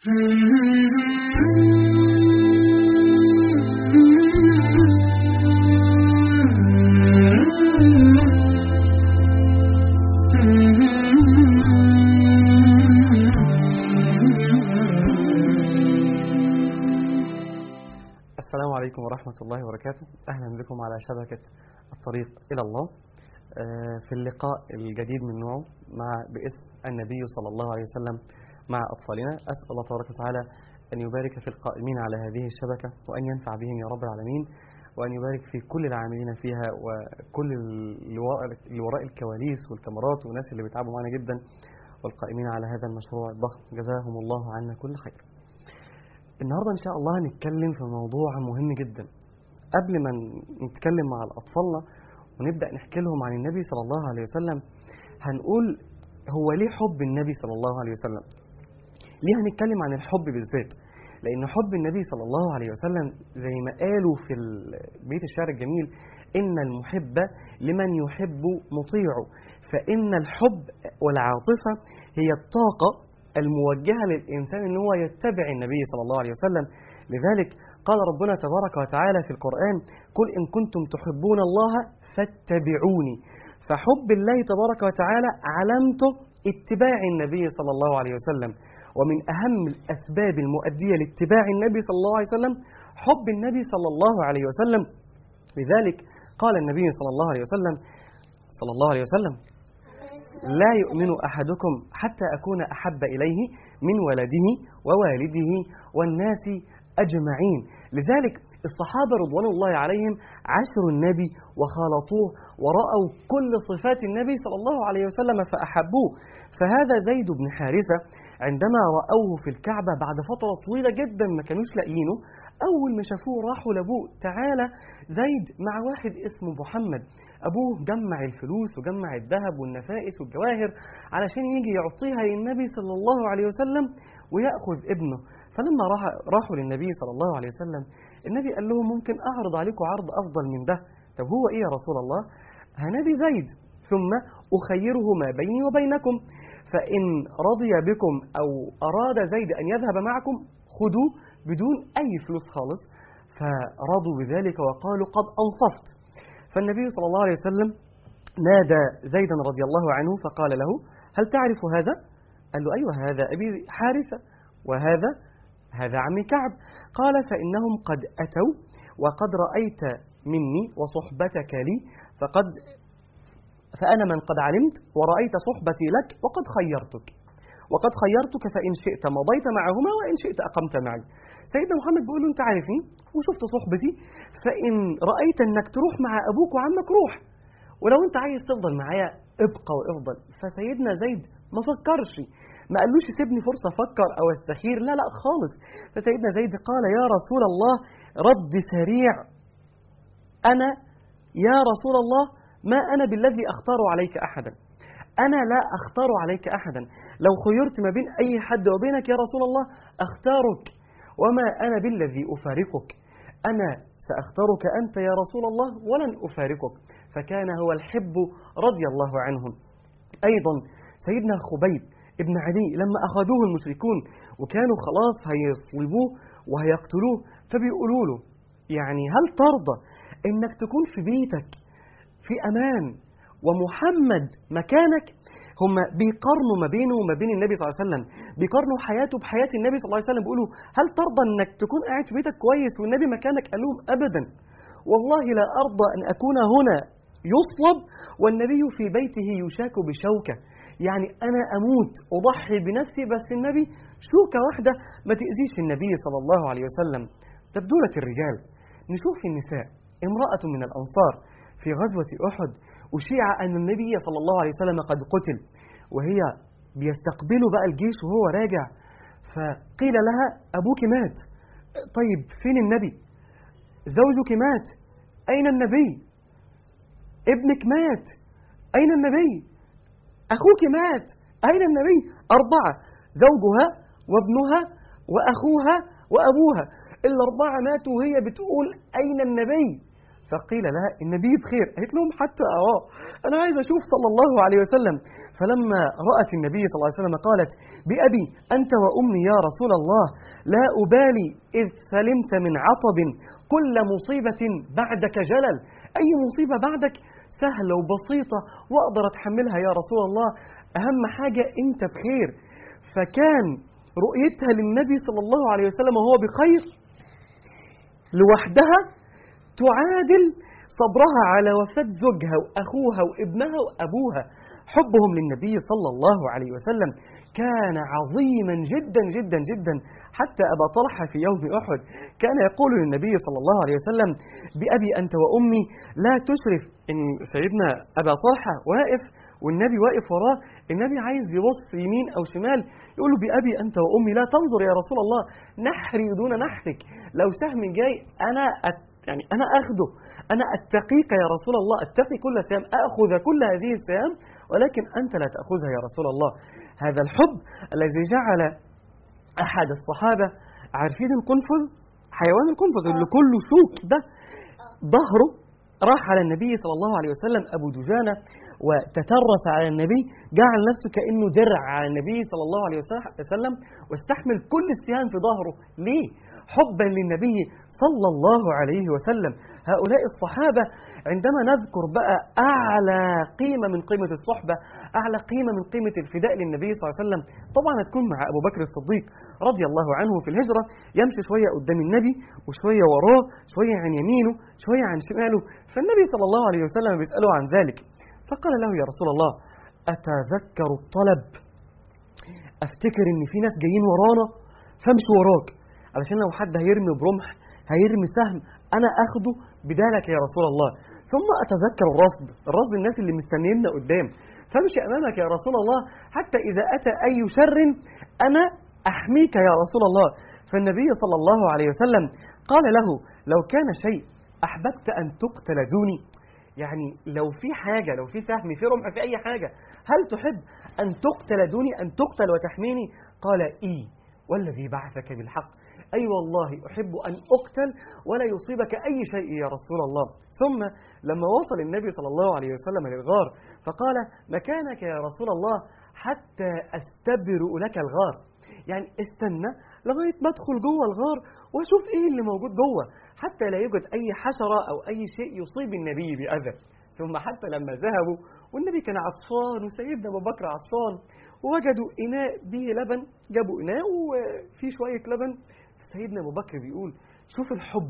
السلام عليكم ورحمة الله وبركاته أهلا بكم على شبكة الطريق إلى الله آه، في اللقاء الجديد من نوعه مع باسم النبي صلى الله عليه وسلم مع أطفالنا أسأل الله تبارك وتعالى أن يبارك في القائمين على هذه الشبكة وأن ينفع بهم يا رب العالمين وأن يبارك في كل العاملين فيها وكل اللي وراء- اللي وراء الكواليس والكاميرات والناس اللي بيتعبوا معنا جدا والقائمين على هذا المشروع الضخم جزاهم الله عنا كل خير النهارده ان شاء الله هنتكلم في موضوع مهم جدا قبل ما نتكلم مع اطفالنا ونبدا نحكي لهم عن النبي صلى الله عليه وسلم هنقول هو ليه حب النبي صلى الله عليه وسلم ليه هنتكلم عن الحب بالذات لان حب النبي صلى الله عليه وسلم زي ما قالوا في ال- بيت الشعر الجميل ان المحب لمن يحب مطيع فان الحب والعاطفه هي الطاقه الموجهه للانسان ان هو يتبع النبي صلى الله عليه وسلم لذلك قال ربنا تبارك وتعالى في القران قل ان كنتم تحبون الله فاتبعوني فحب الله تبارك وتعالى علامته اتباع النبي صلى الله عليه وسلم ومن اهم الاسباب المؤديه لاتباع النبي صلى الله عليه وسلم حب النبي صلى الله عليه وسلم لذلك قال النبي صلى الله عليه وسلم صلى الله عليه وسلم لا يؤمن احدكم حتى اكون احب اليه من ولده ووالده والناس اجمعين لذلك الصحابه رضوان الله عليهم عاشروا النبي وخالطوه وراوا كل صفات النبي صلى الله عليه وسلم فاحبوه فهذا زيد بن حارثه عندما راوه في الكعبه بعد فتره طويله جدا ما كانوش لاقيينه اول ما شافوه راحوا لابوه تعالى زيد مع واحد اسمه محمد ابوه جمع الفلوس وجمع الذهب والنفائس والجواهر علشان يجي يعطيها للنبي صلى الله عليه وسلم وياخذ ابنه فلما راح راحوا للنبي صلى الله عليه وسلم النبي قال لهم ممكن اعرض عليكم عرض افضل من ده طب هو ايه يا رسول الله هنادي زيد ثم اخيره ما بيني وبينكم فان رضي بكم او اراد زيد ان يذهب معكم خذوه بدون اي فلوس خالص فرضوا بذلك وقالوا قد انصفت فالنبي صلى الله عليه وسلم نادى زيدا رضي الله عنه فقال له هل تعرف هذا؟ قال له أيوة هذا أبي حارثة وهذا هذا عمي كعب قال فإنهم قد أتوا وقد رأيت مني وصحبتك لي فقد فأنا من قد علمت ورأيت صحبتي لك وقد خيرتك وقد خيرتك فإن شئت مضيت معهما وإن شئت أقمت معي سيدنا محمد بيقول له أنت عارفني وشفت صحبتي فإن رأيت أنك تروح مع أبوك وعمك روح ولو أنت عايز تفضل معايا ابقى وافضل فسيدنا زيد ما فكرش ما قالوش سيبني فرصة أفكر أو أستخير لا لا خالص فسيدنا زيد قال يا رسول الله رد سريع أنا يا رسول الله ما أنا بالذي أختار عليك أحدا أنا لا أختار عليك أحدا لو خيرت ما بين أي حد وبينك يا رسول الله أختارك وما أنا بالذي أفارقك أنا سأختارك أنت يا رسول الله ولن أفارقك فكان هو الحب رضي الله عنهم أيضا سيدنا خبيب ابن عدي لما أخذوه المشركون وكانوا خلاص هيصلبوه وهيقتلوه فبيقولوا له يعني هل ترضى إنك تكون في بيتك في أمان ومحمد مكانك هم بيقارنوا ما بينه وما بين النبي صلى الله عليه وسلم بيقارنوا حياته بحياة النبي صلى الله عليه وسلم بيقولوا هل ترضى انك تكون قاعد في بيتك كويس والنبي مكانك قال لهم ابدا والله لا ارضى ان اكون هنا يصلب والنبي في بيته يشاك بشوكه يعني انا اموت اضحي بنفسي بس النبي شوكه واحده ما تاذيش النبي صلى الله عليه وسلم طب دولة الرجال نشوف النساء امرأة من الأنصار في غزوة أحد أشيع أن النبي صلى الله عليه وسلم قد قتل وهي بيستقبله بقى الجيش وهو راجع فقيل لها أبوك مات طيب فين النبي زوجك مات أين النبي ابنك مات أين النبي أخوك مات أين النبي أربعة زوجها وابنها وأخوها وأبوها الأربعة ماتوا وهي بتقول أين النبي فقيل لها النبي بخير قالت لهم حتى اه انا عايز اشوف صلى الله عليه وسلم فلما رات النبي صلى الله عليه وسلم قالت بابي انت وامي يا رسول الله لا ابالي اذ سلمت من عطب كل مصيبه بعدك جلل اي مصيبه بعدك سهله وبسيطه واقدر اتحملها يا رسول الله اهم حاجه انت بخير فكان رؤيتها للنبي صلى الله عليه وسلم وهو بخير لوحدها تعادل صبرها على وفاة زوجها وأخوها وابنها وأبوها حبهم للنبي صلى الله عليه وسلم كان عظيما جدا جدا جدا حتى أبا طلحة في يوم أحد كان يقول للنبي صلى الله عليه وسلم بأبي أنت وأمي لا تشرف إن سيدنا أبا طلحة واقف والنبي واقف وراه النبي عايز يبص يمين أو شمال يقول له بأبي أنت وأمي لا تنظر يا رسول الله نحري دون نحرك لو سهم جاي أنا أت يعني أنا أخذه أنا أتقيك يا رسول الله أتقي كل سهام أخذ كل هذه السهام ولكن أنت لا تأخذها يا رسول الله هذا الحب الذي جعل أحد الصحابة عارفين القنفذ حيوان القنفذ اللي كله شوك ده ظهره راح على النبي صلى الله عليه وسلم أبو دجانة وتترس على النبي جعل نفسه كأنه درع على النبي صلى الله عليه وسلم واستحمل كل السهام في ظهره ليه؟ حبا للنبي صلى الله عليه وسلم هؤلاء الصحابة عندما نذكر بقى أعلى قيمة من قيمة الصحبة أعلى قيمة من قيمة الفداء للنبي صلى الله عليه وسلم طبعا هتكون مع أبو بكر الصديق رضي الله عنه في الهجرة يمشي شوية قدام النبي وشوية وراه شوية عن يمينه شوية عن شماله فالنبي صلى الله عليه وسلم بيسأله عن ذلك فقال له يا رسول الله أتذكر الطلب أفتكر إن في ناس جايين ورانا فامشي وراك علشان لو حد هيرمي برمح هيرمي سهم أنا أخده بدالك يا رسول الله ثم أتذكر الرصد الرصد الناس اللي مستنينا قدام فامشي أمامك يا رسول الله حتى إذا أتى أي شر أنا أحميك يا رسول الله فالنبي صلى الله عليه وسلم قال له لو كان شيء أحببت أن تقتل دوني يعني لو في حاجة لو في سهم في رمح في أي حاجة هل تحب أن تقتل دوني أن تقتل وتحميني قال إي والذي بعثك بالحق أي والله أحب أن أقتل ولا يصيبك أي شيء يا رسول الله ثم لما وصل النبي صلى الله عليه وسلم للغار فقال مكانك يا رسول الله حتى أستبرئ لك الغار يعني استنى لغاية ما أدخل جوه الغار وأشوف إيه اللي موجود جوه حتى لا يوجد أي حشرة أو أي شيء يصيب النبي بأذى ثم حتى لما ذهبوا والنبي كان عطشان وسيدنا أبو بكر عطشان ووجدوا إناء به لبن جابوا إناء وفيه شوية لبن سيدنا أبو بكر بيقول شوف الحب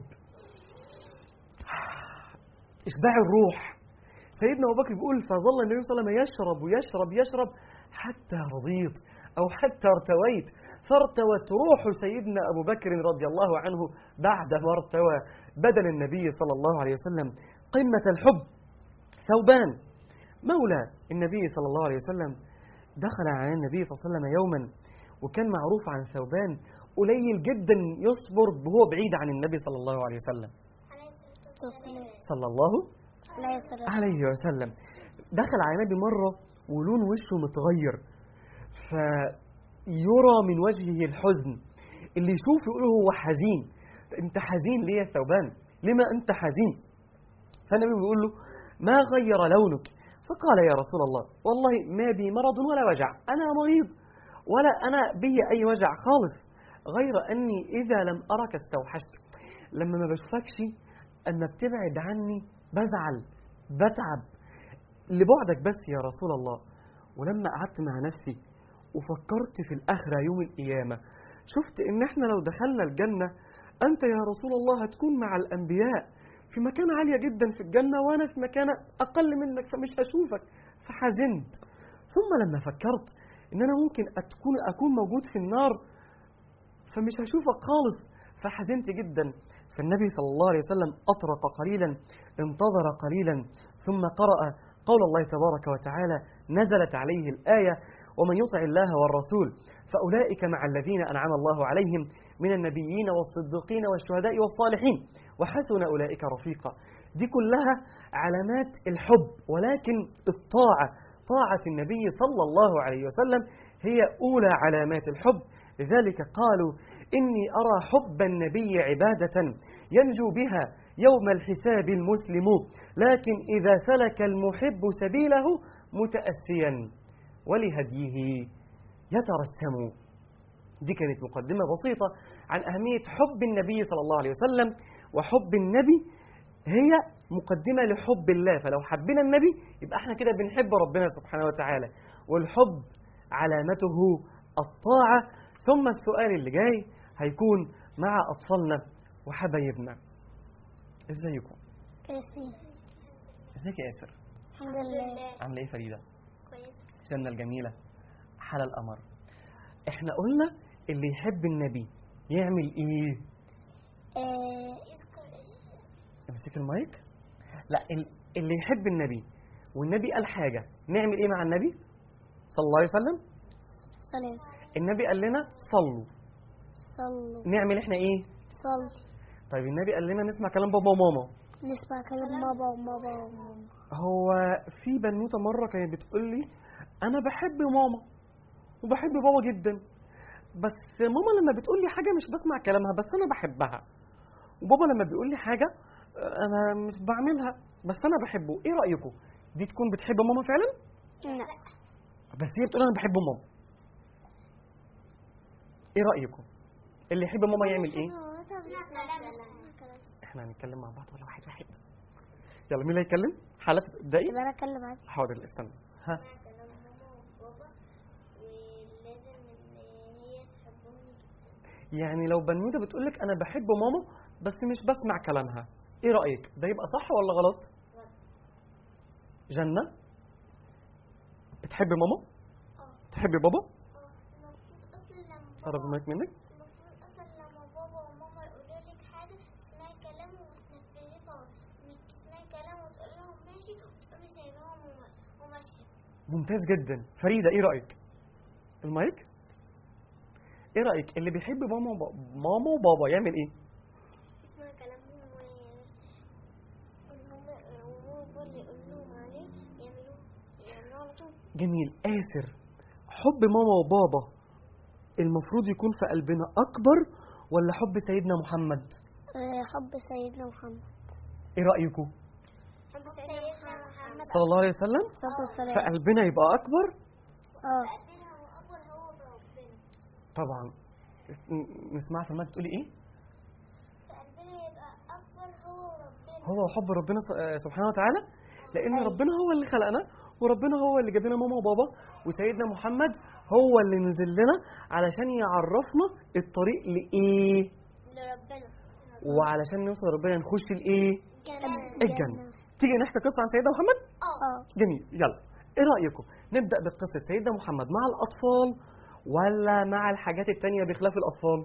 إشباع الروح سيدنا أبو بكر بيقول فظل النبي صلى الله عليه وسلم يشرب ويشرب يشرب حتى رضيت أو حتى ارتويت فارتوت روح سيدنا أبو بكر رضي الله عنه بعد ما ارتوى بدل النبي صلى الله عليه وسلم قمة الحب ثوبان مولى النبي صلى الله عليه وسلم دخل على النبي صلى الله عليه وسلم يوما وكان معروف عن ثوبان قليل جدا يصبر وهو بعيد عن النبي صلى الله عليه وسلم صلى الله عليه وسلم دخل على النبي مرة ولون وشه متغير فيرى من وجهه الحزن اللي يشوف يقول هو حزين انت حزين ليه يا ثوبان لما انت حزين فالنبي بيقول له ما غير لونك فقال يا رسول الله والله ما بي مرض ولا وجع انا مريض ولا انا بي اي وجع خالص غير اني اذا لم ارك استوحشت لما ما بشوفكش اما بتبعد عني بزعل بتعب لبعدك بس يا رسول الله ولما قعدت مع نفسي وفكرت في الآخرة يوم القيامة شفت إن إحنا لو دخلنا الجنة أنت يا رسول الله هتكون مع الأنبياء في مكانة عالية جدا في الجنة وأنا في مكانة أقل منك فمش هشوفك فحزنت ثم لما فكرت إن أنا ممكن أكون أكون موجود في النار فمش هشوفك خالص فحزنت جدا فالنبي صلى الله عليه وسلم أطرق قليلا انتظر قليلا ثم قرأ قول الله تبارك وتعالى نزلت عليه الآية ومن يطع الله والرسول فأولئك مع الذين أنعم الله عليهم من النبيين والصديقين والشهداء والصالحين وحسن أولئك رفيقا دي كلها علامات الحب ولكن الطاعة طاعة النبي صلى الله عليه وسلم هي أولى علامات الحب لذلك قالوا إني أرى حب النبي عبادة ينجو بها يوم الحساب المسلم لكن إذا سلك المحب سبيله متأسيا ولهديه يترسم دي كانت مقدمة بسيطة عن أهمية حب النبي صلى الله عليه وسلم وحب النبي هي مقدمة لحب الله فلو حبنا النبي يبقى احنا كده بنحب ربنا سبحانه وتعالى والحب علامته الطاعة ثم السؤال اللي جاي هيكون مع أطفالنا وحبايبنا ازيكم كويسين ازيك يا ياسر الحمد لله عامله ايه فريده كويس جنة الجميلة حلا القمر احنا قلنا اللي يحب النبي يعمل ايه امسك المايك لا ال- اللي يحب النبي والنبي قال حاجة نعمل ايه مع النبي صلى الله عليه وسلم سلام النبي قال لنا صلوا صلوا نعمل احنا ايه صل طيب النبي قال لنا نسمع كلام بابا وماما نسمع كلام بابا وماما وماما هو في بنوتة مرة كانت بتقول لي أنا بحب ماما وبحب بابا جدا بس ماما لما بتقول لي حاجة مش بسمع كلامها بس أنا بحبها وبابا لما بيقول لي حاجة آه، أنا مش بعملها بس أنا بحبه إيه رأيكم؟ دي تكون بتحب ماما فعلا؟ لا بس هي بتقول أنا بحب ماما إيه رأيكم؟ اللي يحب ماما يعمل إيه؟ إحنا هنتكلم مع بعض ولا واحد واحد؟ يلا مين اللي هيتكلم؟ حالة ابدأي يبقى انا اتكلم عادي حاضر استنى ها كلام ماما وبابا ولازم ان هي تحبهم يعني لو بنوته بتقول لك انا بحب ماما بس مش بسمع كلامها ايه رايك ده يبقى صح ولا غلط جنه بتحب ماما تحبي بابا المفروض اصلا لما قرب المايك منك المفروض اصلا لما بابا وماما يقولوا لك حاجه تسمعي كلامه وتنفذيه فورا مش تسمعي كلامه وتقول لهم ماشي وتقومي سايباهم وما- وماشيه ممتاز جدا فريده ايه رايك المايك ايه رايك اللي بيحب ماما وبابا ماما وبابا يعمل ايه تسمعي كلامهم و ان هم وهو اللي يقول لهم عليه يعملوه يعملوه على طول جميل آسر حب ماما وبابا المفروض يكون في قلبنا اكبر ولا حب سيدنا محمد آه، حب سيدنا محمد ايه رايكم حب سيدنا محمد صلى الله عليه وسلم صلى في والسلام قلبنا يبقى اكبر اه قلبنا هو اكبر هو بربنا طبعا ن- نسمع في المايك تقولي ايه قلبنا يبقى اكبر هو وربنا هو حب ربنا س- آه سبحانه وتعالى لان أيوة. ربنا هو اللي خلقنا وربنا هو اللي جاب لنا ماما وبابا وسيدنا محمد هو اللي نزل لنا علشان يعرفنا الطريق لايه لربنا وعلشان نوصل لربنا نخش الايه جنة الجنه تيجي نحكي قصه عن سيدنا محمد اه جميل يلا ايه رايكم نبدا بقصه سيدنا محمد مع الاطفال ولا مع الحاجات التانية بخلاف الاطفال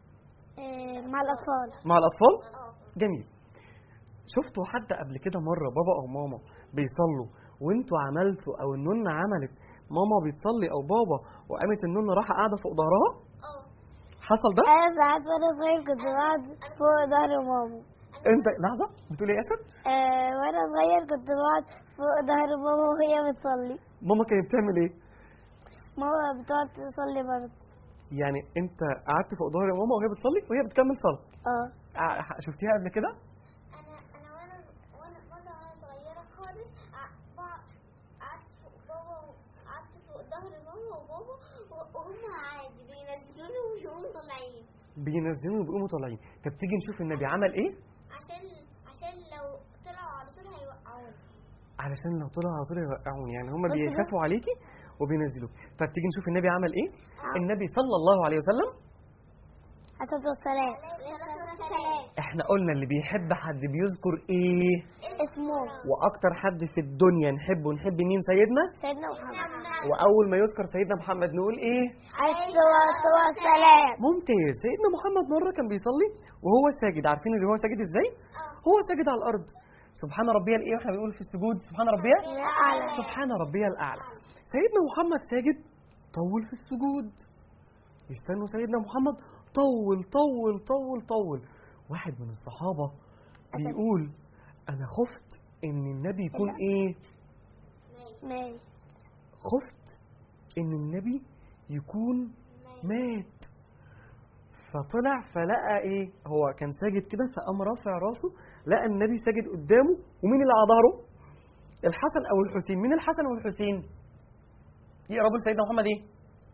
آه، مع الاطفال مع الاطفال اه جميل شفتوا حد قبل كده مرة بابا أو ماما بيصلوا وانتوا عملتوا أو النونة عملت ماما بتصلي أو بابا وقامت النونة راحة قاعدة فوق ظهرها اه حصل ده؟ انا ساعات وانا صغير كنت بقعد فوق ظهر ماما أنت لحظة بتقول إيه يا أسد؟ آه، وانا صغير كنت بقعد فوق ظهر ماما وهي بتصلي ماما كانت بتعمل إيه؟ ماما بتقعد تصلي برضه يعني أنت قعدت فوق ظهر ماما وهي بتصلي وهي بتكمل صلاة اه ع- شفتيها قبل كده؟ انا انا وانا وانا مره وانا صغيره خالص ع- بقعد- قعدت فوق بابا و- قعدت فوق ظهر ماما وبابا و- وهم عادي بينزلوني ويقوموا طالعين بينزلوا وبيقوموا طالعين طب تيجي نشوف النبي عمل إيه؟ عشان عشان لو طلعوا على طول هيوقعوني علشان لو طلعوا على طول يوقعون يعني هم بس ده- بيخافوا عليكي وبينزلوك طب تيجي نشوف النبي عمل إيه؟ النبي صلى الله عليه وسلم عليه الصلاه والسلام عليه الصلاه والسلام احنا قلنا اللي بيحب حد بيذكر ايه اسمه واكتر حد في الدنيا نحبه نحب مين سيدنا سيدنا محمد واول ما يذكر سيدنا محمد نقول ايه عليه الصلاه والسلام ممتاز سيدنا محمد مره كان بيصلي وهو ساجد عارفين اللي هو ساجد ازاي هو ساجد على الارض سبحان ربي الايه واحنا بنقول في السجود سبحان ربي اعلى سبحان ربي الاعلى سيدنا محمد ساجد طول في السجود يستنوا سيدنا محمد طول طول طول طول واحد من الصحابه بيقول انا خفت ان النبي يكون ايه ماشي خفت ان النبي يكون مات فطلع فلقى ايه هو كان ساجد كده فقام رافع راسه لقى النبي ساجد قدامه ومين اللي على ظهره الحسن او الحسين مين الحسن والحسين يقربوا لسيدنا محمد ايه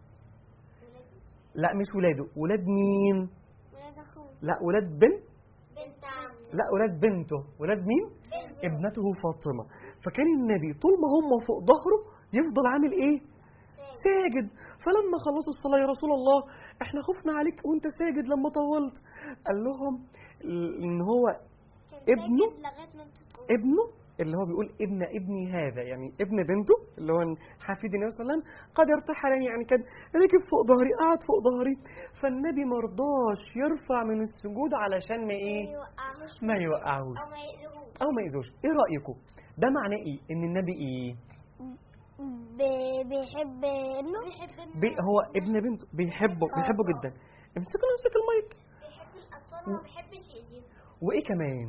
لا مش ولاده ولاد مين ولاد اخوه لا ولاد بنت بنت عم لا ولاد بنته ولاد مين بنت ابنته فاطمه فكان النبي طول ما هم فوق ظهره يفضل عامل ايه ساجد فلما خلصوا الصلاة يا رسول الله احنا خفنا عليك وانت ساجد لما طولت قال لهم ان هو كان ابنه؟ ساجد لغايه ما انت تقول ابنه اللي هو بيقول ابن ابني هذا يعني ابن بنته اللي هو حفيد النبي صلى الله عليه وسلم قد ارتحلني يعني كان ركب فوق ظهري قعد فوق ظهري فالنبي مرضاش يرفع من السجود علشان ما ما ايه يوقعهوش ما يوقعوش او ما يأذيهوش او ما يأذوش ايه رأيكم ده معناه ايه ان النبي ايه بي- بيحب انه بيحب بي هو ابن بنته بيحبه بيحبه جدا امسكوا امسك المايك بيحب الاطفال وما بيحبش يأذيهم وايه كمان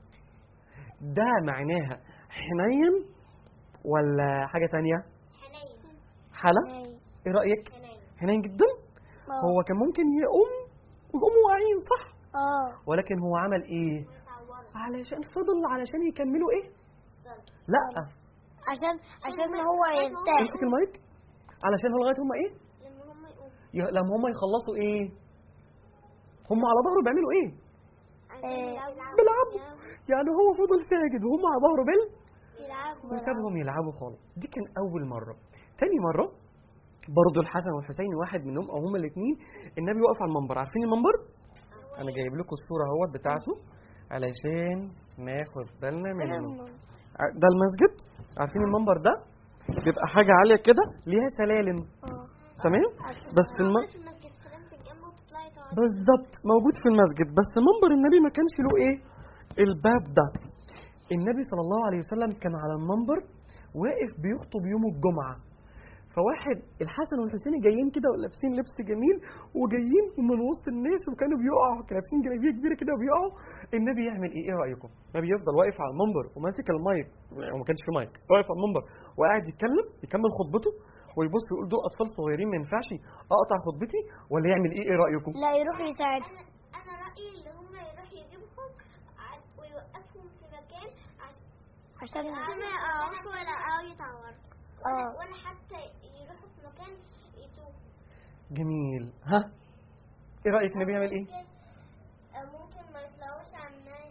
ده معناها حنين ولا حاجة تانية حنين حالة ايه رأيك حنين حنين جدا هو كان ممكن يقوم ويقوموا واقعين صح اه ولكن هو عمل ايه متعورة علشان فضل علشان يكملوا ايه صلي لا عشان عشان هو يرتاح امسك المايك علشان هو لغايه هم ايه لما هم يقوموا ي- لما هم يخلصوا ايه هم على ظهره بيعملوا ايه عايزين آه، يلعبوا بيلعبوا يعني هو فضل ساجد وهم على ظهره بال يلعبوا وسابهم يلعبوا خالص دي كان اول مره تاني مره برضه الحسن والحسين واحد منهم او هما الاثنين النبي وقف على المنبر عارفين المنبر انا جايب لكم الصوره اهوت بتاعته علشان ناخد بالنا منه ع- ده المسجد عارفين المنبر ده بيبقى حاجه عاليه كده ليها سلالم تمام بس الم... في المسجد سلامة الجنب وتطلعي تقعدي بالظبط موجود في المسجد بس منبر النبي ما كانش له ايه الباب ده النبي صلى الله عليه وسلم كان على المنبر واقف بيخطب يوم الجمعة فواحد الحسن والحسين جايين كده ولابسين لبس جميل وجايين من وسط الناس وكانوا بيقعوا كانوا لابسين جلابيه كبيره كده وبيقعوا النبي يعمل ايه ايه رايكم النبي يفضل واقف على المنبر وماسك المايك وما كانش في مايك واقف على المنبر وقاعد يتكلم يكمل خطبته ويبص يقول دول اطفال صغيرين ما ينفعش اقطع خطبتي ولا يعمل ايه ايه رايكم لا يروح يساعد انا انا رايي اللي هم يروح يجيبهم ع- ويوقفهم في مكان عشان عشان عشان ما يقعوش ولا او يتعوروا اه ولا, ولا حتى يروحوا في مكان يتوه جميل ها ايه رايك النبي يعمل ايه ممكن آه، ممكن ما يطلعوش على الناس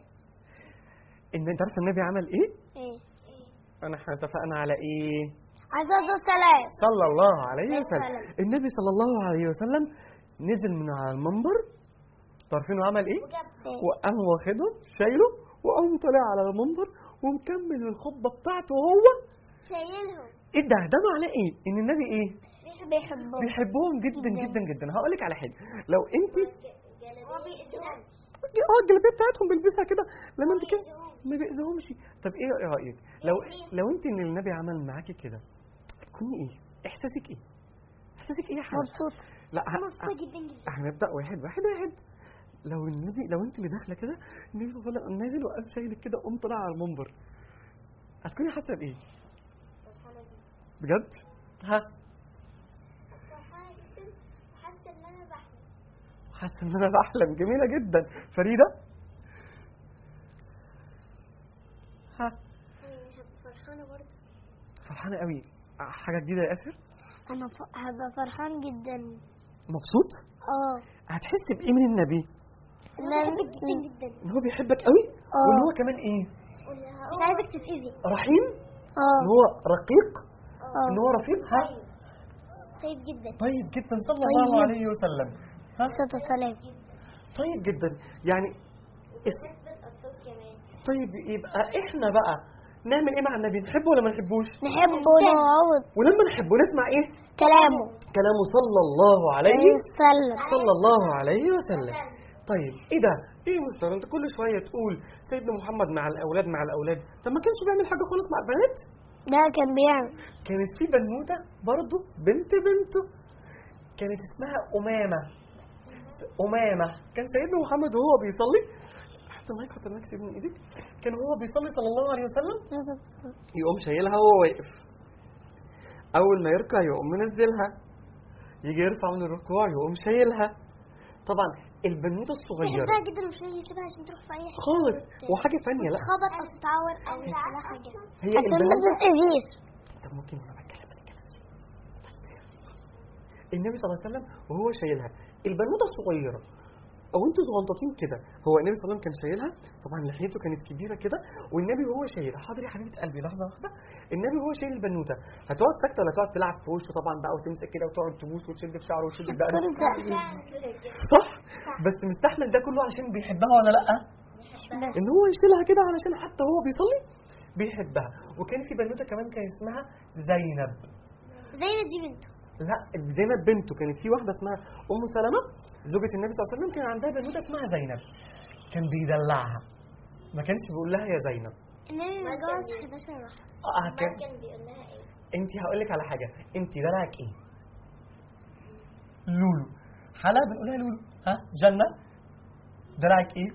ان انت عارف النبي عمل ايه ايه ايه انا احنا اتفقنا على ايه عايز السلام صلى الله عليه وسلم وسلم. النبي صلى الله عليه وسلم نزل من على المنبر عارفين عمل ايه وجاب وقام واخده شايله وقام طالع على المنبر ومكمل الخطبه بتاعته وهو شايلهم ايه ده ده معناه ايه ان النبي ايه بيحبه بيحبهم جدا جدا جدا هقول لك على حاجه لو انت هو بيأذيهم اه الجلابيه بتاعتهم بيلبسها كده لما انت كده ما بيأذيهمش طب ايه ايه رايك لو لو انت ان النبي عمل معاكي كده تكوني ايه احساسك ايه احساسك ايه يا حبيبي مبسوط لا ه- مبسوطة جدا جدا هنبدا واحد واحد واحد لو النبي لو انت اللي داخله كده النبي صلى الله عليه وسلم نازل وقام شايلك كده قام طلع على المنبر هتكوني حاسه بايه فرحانة جدا بجد ها فرحانة جدا وحاسة ان انا بحلم حاسه ان انا بحلم جميله جدا فريده ها فرحانة برضه فرحانه قوي حاجه جديده يا اسر انا ف... هبقى فرحان جدا مبسوط اه هتحس بايه من النبي لا جدا جدا ان هو بيحبك قوي اه. وان هو كمان ايه مش عايزك تتأذي رحيم اه ان هو رقيق اه ان هو رفيق ها طيب جدا طيب جدا صلى طيب. الله عليه وسلم ها صوت السلام طيب جدا يعني اس... بحب الأطفال كمان طيب يبقى احنا بقى نعمل ايه مع النبي نحبه ولا ما نحبوش نحبه ونعوض ولما نحبه نسمع ايه كلامه كلامه صلى الله عليه وسلم صلى الله عليه وسلم طيب ايه ده ايه يا مستر انت كل شويه تقول سيدنا محمد مع الاولاد مع الاولاد طب ما كانش بيعمل حاجه خالص مع البنات ده كان بيعمل كانت في بنوته برضه بنت بنته كانت اسمها امامه امامه كان سيدنا محمد وهو بيصلي حط المايك حط المايك سيبني من ايدك كان وهو بيصلي صلى الله عليه وسلم يقوم شايلها وهو واقف اول ما يركع يقوم منزلها يجي يرفع من الركوع يقوم شايلها طبعا البنوته الصغيره بحبها جدا ومش راضي يسيبها عشان تروح في اي حته خالص وت- وحاجه ثانيه لا تتخبط او تتعور او يحصل لها حاجه هي عشان ما البنوته تتأذيش طب ممكن وانا بتكلم بتكلم النبي صلى الله عليه وسلم وهو شايلها البنوته الصغيره او انتوا صغنطاطين كده هو النبي صلى الله عليه وسلم كان شايلها طبعا لحيته كانت كبيره كده والنبي وهو شايلها حاضر يا حبيبه قلبي لحظه واحده النبي وهو شايل البنوته هتقعد ساكته ولا تقعد تلعب في وشه طبعا بقى وتمسك كده وتقعد تبوس وتشد في شعره وتشد في دقنه صح بس مستحمل ده كله عشان بيحبها ولا لا ان هو يشيلها كده علشان حتى هو بيصلي بيحبها وكان في بنوته كمان كان اسمها زينب زي دي بنته لا زينب بنته كانت في واحده اسمها ام سلمه زوجة النبي صلى الله عليه وسلم كان عندها بنوته اسمها زينب كان بيدلعها ما كانش بيقول لها يا زينب النبي متجوز 11 واحده اه كان كان بيقول لها ايه انت هقول لك على حاجه انت دلعك ايه لولو حلا بنقولها لولو ها جنه دلعك ايه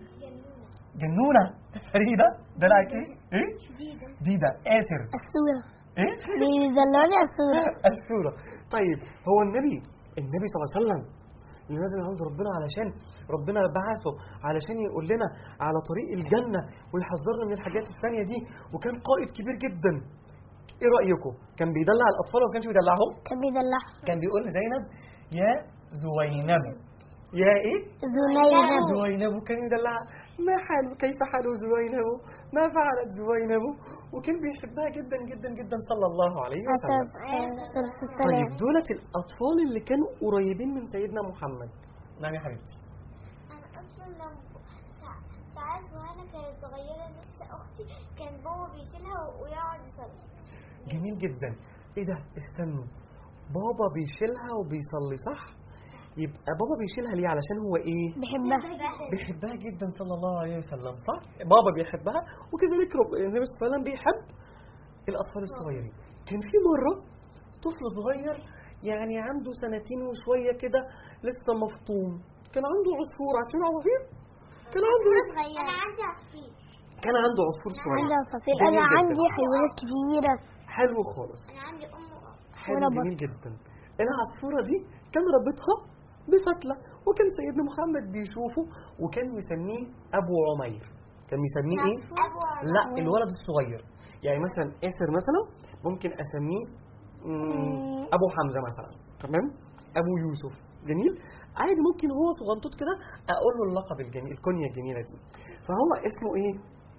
جنونه فريده دلعك ايه ايه جديده ديدا آسر الصورة ايه بيدلوني الصورة السورة طيب هو النبي النبي صلى الله عليه وسلم اللي نزل عند ربنا علشان ربنا بعثه علشان يقول لنا على طريق الجنة ويحذرنا من الحاجات الثانية دي وكان قائد كبير جدا ايه رأيكم كان بيدلع الأطفال ولا ما كانش بيدلعهم كان بيدلعها كان بيقول لزينب يا زوينب يا ايه زنينب زوينب كان يدلعها ما حال كيف حال زوينب ما فعلت زوينب وكان بيحبها جدا جدا جدا صلى الله عليه وسلم الصلاة طيب والسلام دولت الأطفال اللي كانوا قريبين من سيدنا محمد نعم يا حبيبتي انا اصلا لما سا- ساعات وانا كانت صغيره لسه اختي كان بابا بيشيلها ويقعد يصلي جميل جدا ايه ده استنوا بابا بيشيلها وبيصلي صح يبقى بابا بيشيلها ليه علشان هو ايه بحبها بيحبها جدا صلى الله عليه وسلم صح بابا بيحبها وكذلك رب النبي صلى الله عليه وسلم بيحب الأطفال الصغيرين كان في مرة طفل صغير يعني عنده سنتين وشوية كده لسه مفطوم كان عنده عصفور عارفين عصافير كان عنده صغيره انا عندي عصفور كان عنده عصفور صغير عندي عصافير جميل أنا جدا. عندي حيوانات كتيرة حلو خالص انا عندي ام واب حلو وربط. جميل جدا العصفورة دي كان رابطها بفتلة وكان سيدنا محمد بيشوفه وكان مسميه أبو عمير كان مسميه إيه؟ ابو لا الولد الصغير يعني مثلا آسر مثلا ممكن أسميه مم، مم. أبو حمزة مثلا تمام أبو يوسف جميل عادي ممكن هو صغنطوط كده أقول له اللقب الجميل الكنية الجميلة دي فهو اسمه إيه؟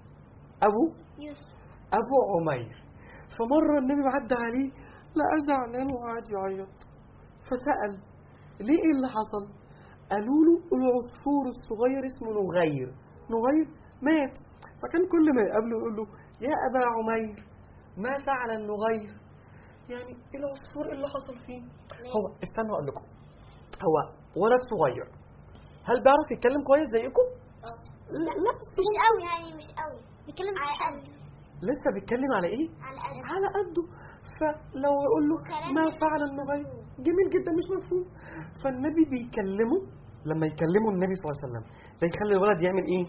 أبو يوسف أبو عمير فمرة النبي عدى عليه لقى زعلان وقعد يعيط فسأل ليه إيه اللي حصل؟ قالوا له العصفور الصغير اسمه نغير نغير مات فكان كل ما يقابله يقول له يا أبا عمير ما فعل النغير يعني العصفور إيه اللي حصل فيه هو استنوا أقول لكم هو ولد صغير هل بيعرف يتكلم كويس زيكم؟ لا لا بس مش قوي يعني مش قوي بيتكلم على قد لسه بيتكلم على ايه؟ على قد على قده فلو يقول له وكلام ما مش فعل النغير جميل جدا مش مفهوم فالنبي بيكلمه لما يكلمه النبي صلى الله عليه وسلم ده يخلي الولد يعمل ايه؟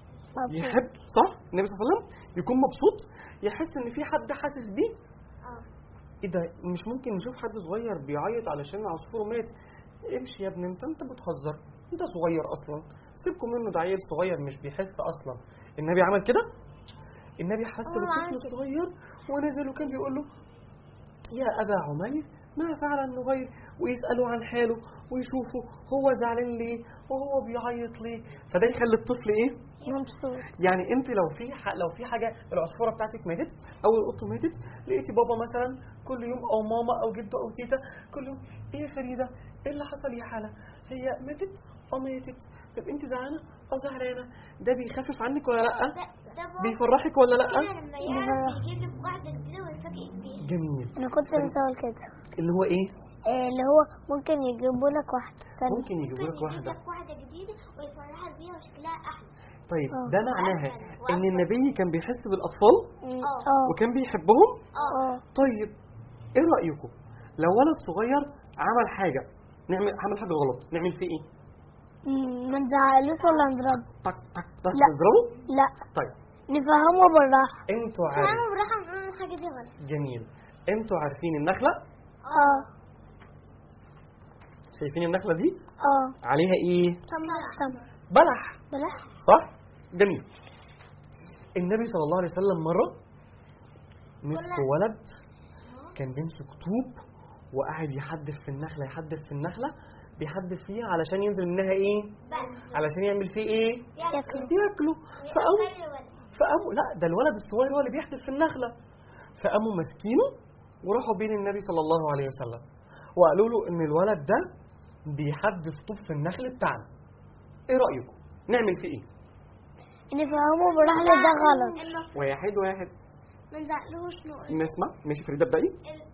يحب صح؟ النبي صلى الله عليه وسلم يكون مبسوط يحس ان في حد حاسس بيه اه ايه ده مش ممكن نشوف حد صغير بيعيط علشان عصفوره مات امشي يا ابني انت انت بتهزر انت صغير اصلا سيبكم منه ده عيل صغير مش بيحس اصلا النبي عمل كده النبي حس هو بالطفل عمل كده. الصغير ونزل وكان بيقول له يا ابا عمير ما فعل النغير ويسالوا عن حاله ويشوفوا هو زعلان ليه وهو بيعيط ليه فده يخلي الطفل ايه مبسوط يعني انت لو في ح... لو في حاجه العصفوره بتاعتك ماتت او القطه ماتت لقيتي بابا مثلا كل يوم او ماما او جده او تيتا كل يوم ايه يا فريده ايه اللي حصل يا حاله هي ماتت اه ماتت طب انت زعلانه اه زعلانه ده بيخفف عنك ولا لا ده ده بابا بيفرحك ولا لا كده لما يعرف يجيب لك واحده جديده ويفاجئك بيها جميل أنا كنت لسه أقول كده اللي هو ايه آه، اللي هو ممكن يجيبوا لك واحدة ثانية ممكن يجيبوا لك ممكن واحده يجيب لك واحده جديده ويفرحك بيها وشكلها احلى طيب اه. ده معناها وأجمل ان وأفضل. النبي كان بيحس بالاطفال اه. اه وكان بيحبهم اه اه طيب ايه رايكم لو ولد صغير عمل حاجه نعمل عمل حاجه غلط نعمل فيه ايه مم، ما نزعلوش ولا نضربه طق طق طق لا. نضربه لا طيب نفهمه بالراحة انتوا انا عارف براحه نقول الحاجه دي غلط جميل انتوا عارفين النخله اه شايفين النخله دي اه عليها ايه تمر تمر بلح بلح صح جميل النبي صلى الله عليه وسلم مره مسك ولد كان بيمسك طوب وقاعد يحدف في النخله يحدف في النخله بيحدف فيها علشان ينزل منها ايه بس علشان يعمل فيه ايه ياكلوا ياكله فقاموا فقاموا لا ده الولد الصغير هو اللي بيحدف في النخله فقاموا ماسكينه وراحوا بين النبي صلى الله عليه وسلم وقالوا له ان الولد ده بيحدف طوب في النخل بتاعنا ايه رايكم نعمل فيه ايه نفهمه بالرحلة ده غلط واحد واحد ما نزعلوش نقول نسمع ماشي فريده ابدأي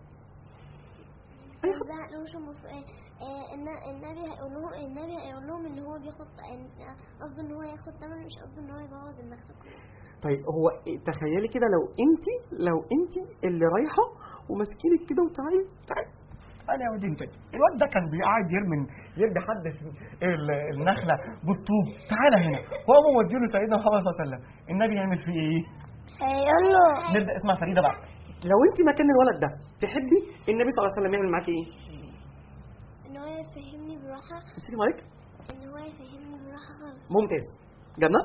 ما نزعلوش المف- آه، آه، الن- النبي هيقول لهم النبي هيقول لهم ان هو بياخد آه، قصده ان هو ياخد تمن مش قصده ان هو يبوظ النخله كلها طيب هو إيه- تخيلي كده لو انت لو انت اللي رايحه وماسكينك كده وتعالي تعالي تعالي يا ودي انت الواد ده كان بيقعد يرمي يرمي حد في ال- النخله بالطوب تعالى هنا وقاموا مودينه سيدنا محمد صلى الله عليه وسلم النبي يعمل فيه ايه؟ هيقول له نبدا اسمع فريده بقى لو انت مكان الولد ده تحبي النبي صلى الله عليه وسلم يعمل معاكي ايه؟ ان هو يفهمني بالراحه امسكي مايك ان هو يفهمني بالراحه خالص ممتاز جنة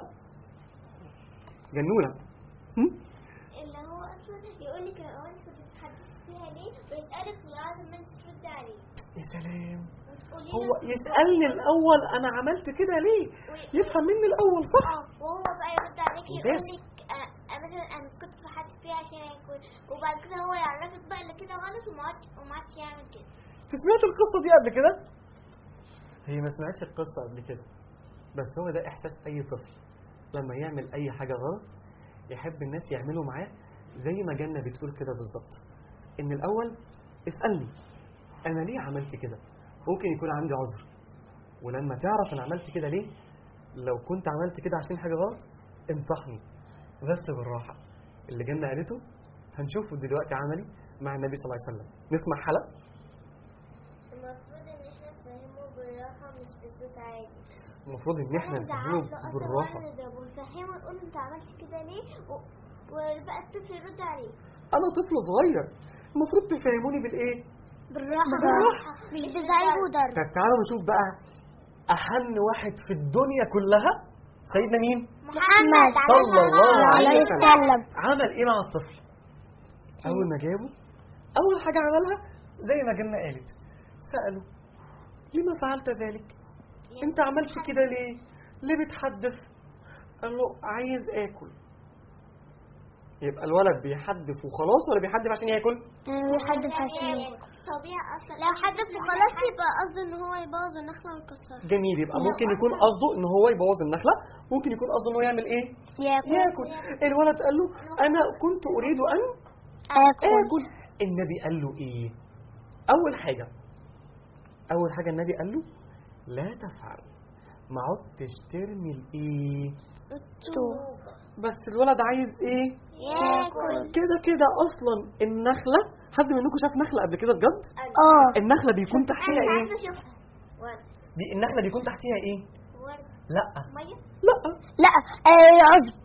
جنونة هم؟ اللي هو اصلا يقول لك هو انت كنت بتحدث فيها ليه ويسالك لازم انت ترد عليه يا سلام وتقولي هو له- يسألني الأول أنا عملت كده ليه؟ يفهم مني الأول صح؟ اه وهو بقى يرد عليك يقول ممتاز. لك آه، آه، مثلا انا كنت بحدث فيها عشان ياكل وبعد كده هو يعرفك بقى اللي كده غلط وما عادش وما عادش يعمل كده أنت سمعت القصة دي قبل كده؟ هي ما سمعتش القصة قبل كده بس هو ده إحساس أي طفل لما يعمل أي حاجة غلط يحب الناس يعملوا معاه زي ما جنة بتقول كده بالظبط إن الأول اسألني أنا ليه عملت كده؟ ممكن يكون عندي عذر ولما تعرف أنا عملت كده ليه لو كنت عملت كده عشان حاجة غلط انصحني بس بالراحة اللي جنة قالته هنشوفه دلوقتي عملي مع النبي صلى الله عليه وسلم نسمع حلقة المفروض ان احنا نفهمه بالراحه مش بصوت عالي المفروض ان احنا نفهمه بالراحة نضربه ونفهمه نقول له انت عملت كده ليه و... وبقى الطفل يرد عليه انا طفل صغير المفروض تفهموني بالايه بالراحة بالراحة. مش بزعيق وضرب طب تعالوا نشوف بقى احن واحد في الدنيا كلها سيدنا مين محمد صلى الله عليه عليه وسلم وسلم عمل ايه مع الطفل اول ما جابه اول حاجه عملها زي ما جنة قالت ساله لما فعلت ذلك انت عملت كده ليه ليه بتحدث قال له عايز اكل يبقى الولد بيحدف وخلاص ولا بيحدف عشان ياكل يحدث عشان طبيعي اصلا لو حدث وخلاص يبقى قصده ان هو يبوظ النخله ويكسرها جميل يبقى ممكن يكون قصده ان هو يبوظ النخله ممكن يكون قصده ان هو يعمل ايه ياكل ياكل الولد قال له انا كنت اريد ان اكل اكل النبي قال له ايه اول حاجه اول حاجه النبي قال له لا تفعل ما عدتش ترمي الايه الطوب بس الولد عايز ايه ياكل كده كده اصلا النخله حد منكم شاف نخله قبل كده بجد اه النخله بيكون تحتيها انا ايه عارفه اشوفها ورد دي النخله بيكون تحتيها ايه ورد لا ميه لا لا آه، عزب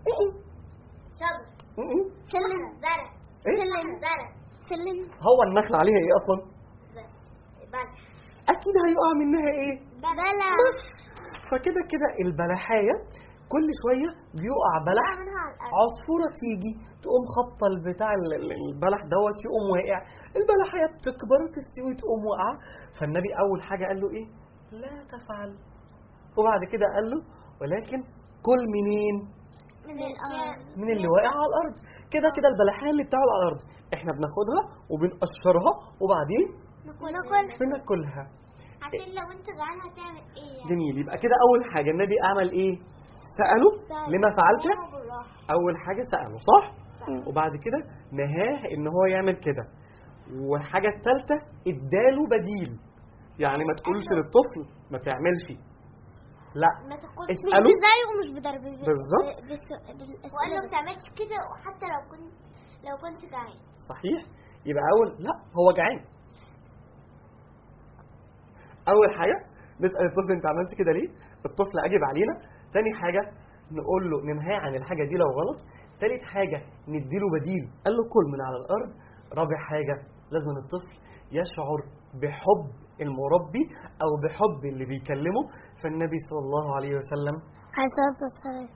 شجر م-م. سلم زرع ايه سلم زرع سلم هو النخله عليها ايه اصلا زرع بلح اكيد هيقع منها ايه بلح بس فكده كده البلحايه كل شويه بيقع بلح منها على الارض عصفوره تيجي تقوم خبطه البتاع ال- ال- البلح دوت يقوم واقع البلحيه بتكبر وتستوي تقوم واقعه فالنبي اول حاجه قال له ايه لا تفعل وبعد كده قال له ولكن كل منين من الارض من اللي واقع على الارض كده كده البلحيه اللي بتقع على الارض احنا بناخدها وبنقشرها وبعدين ناكل بناكلها عشان لو انت جعان هتعمل ايه يعني جميل يبقى كده اول حاجه النبي عمل ايه ساله لما فعلت فهمه بالراحه اول حاجه ساله صح وبعد كده نهاه ان هو يعمل كده والحاجه الثالثه اداله بديل يعني ما تقولش للطفل ما تعملش لا ما تاكلش اساله بزعيق ومش بضرب بالظبط. وقال له ما تعملش كده وحتى لو كنت لو كنت جعان صحيح يبقى اول لا هو جعان اول حاجه نسال الطفل انت عملت كده ليه الطفل اجب علينا تاني حاجه نقول له ننهاه عن الحاجه دي لو غلط تالت حاجه نديله بديل قال له كل من على الارض رابع حاجه لازم الطفل يشعر بحب المربي او بحب اللي بيكلمه فالنبي صلى الله عليه وسلم عليه الصلاة والسلام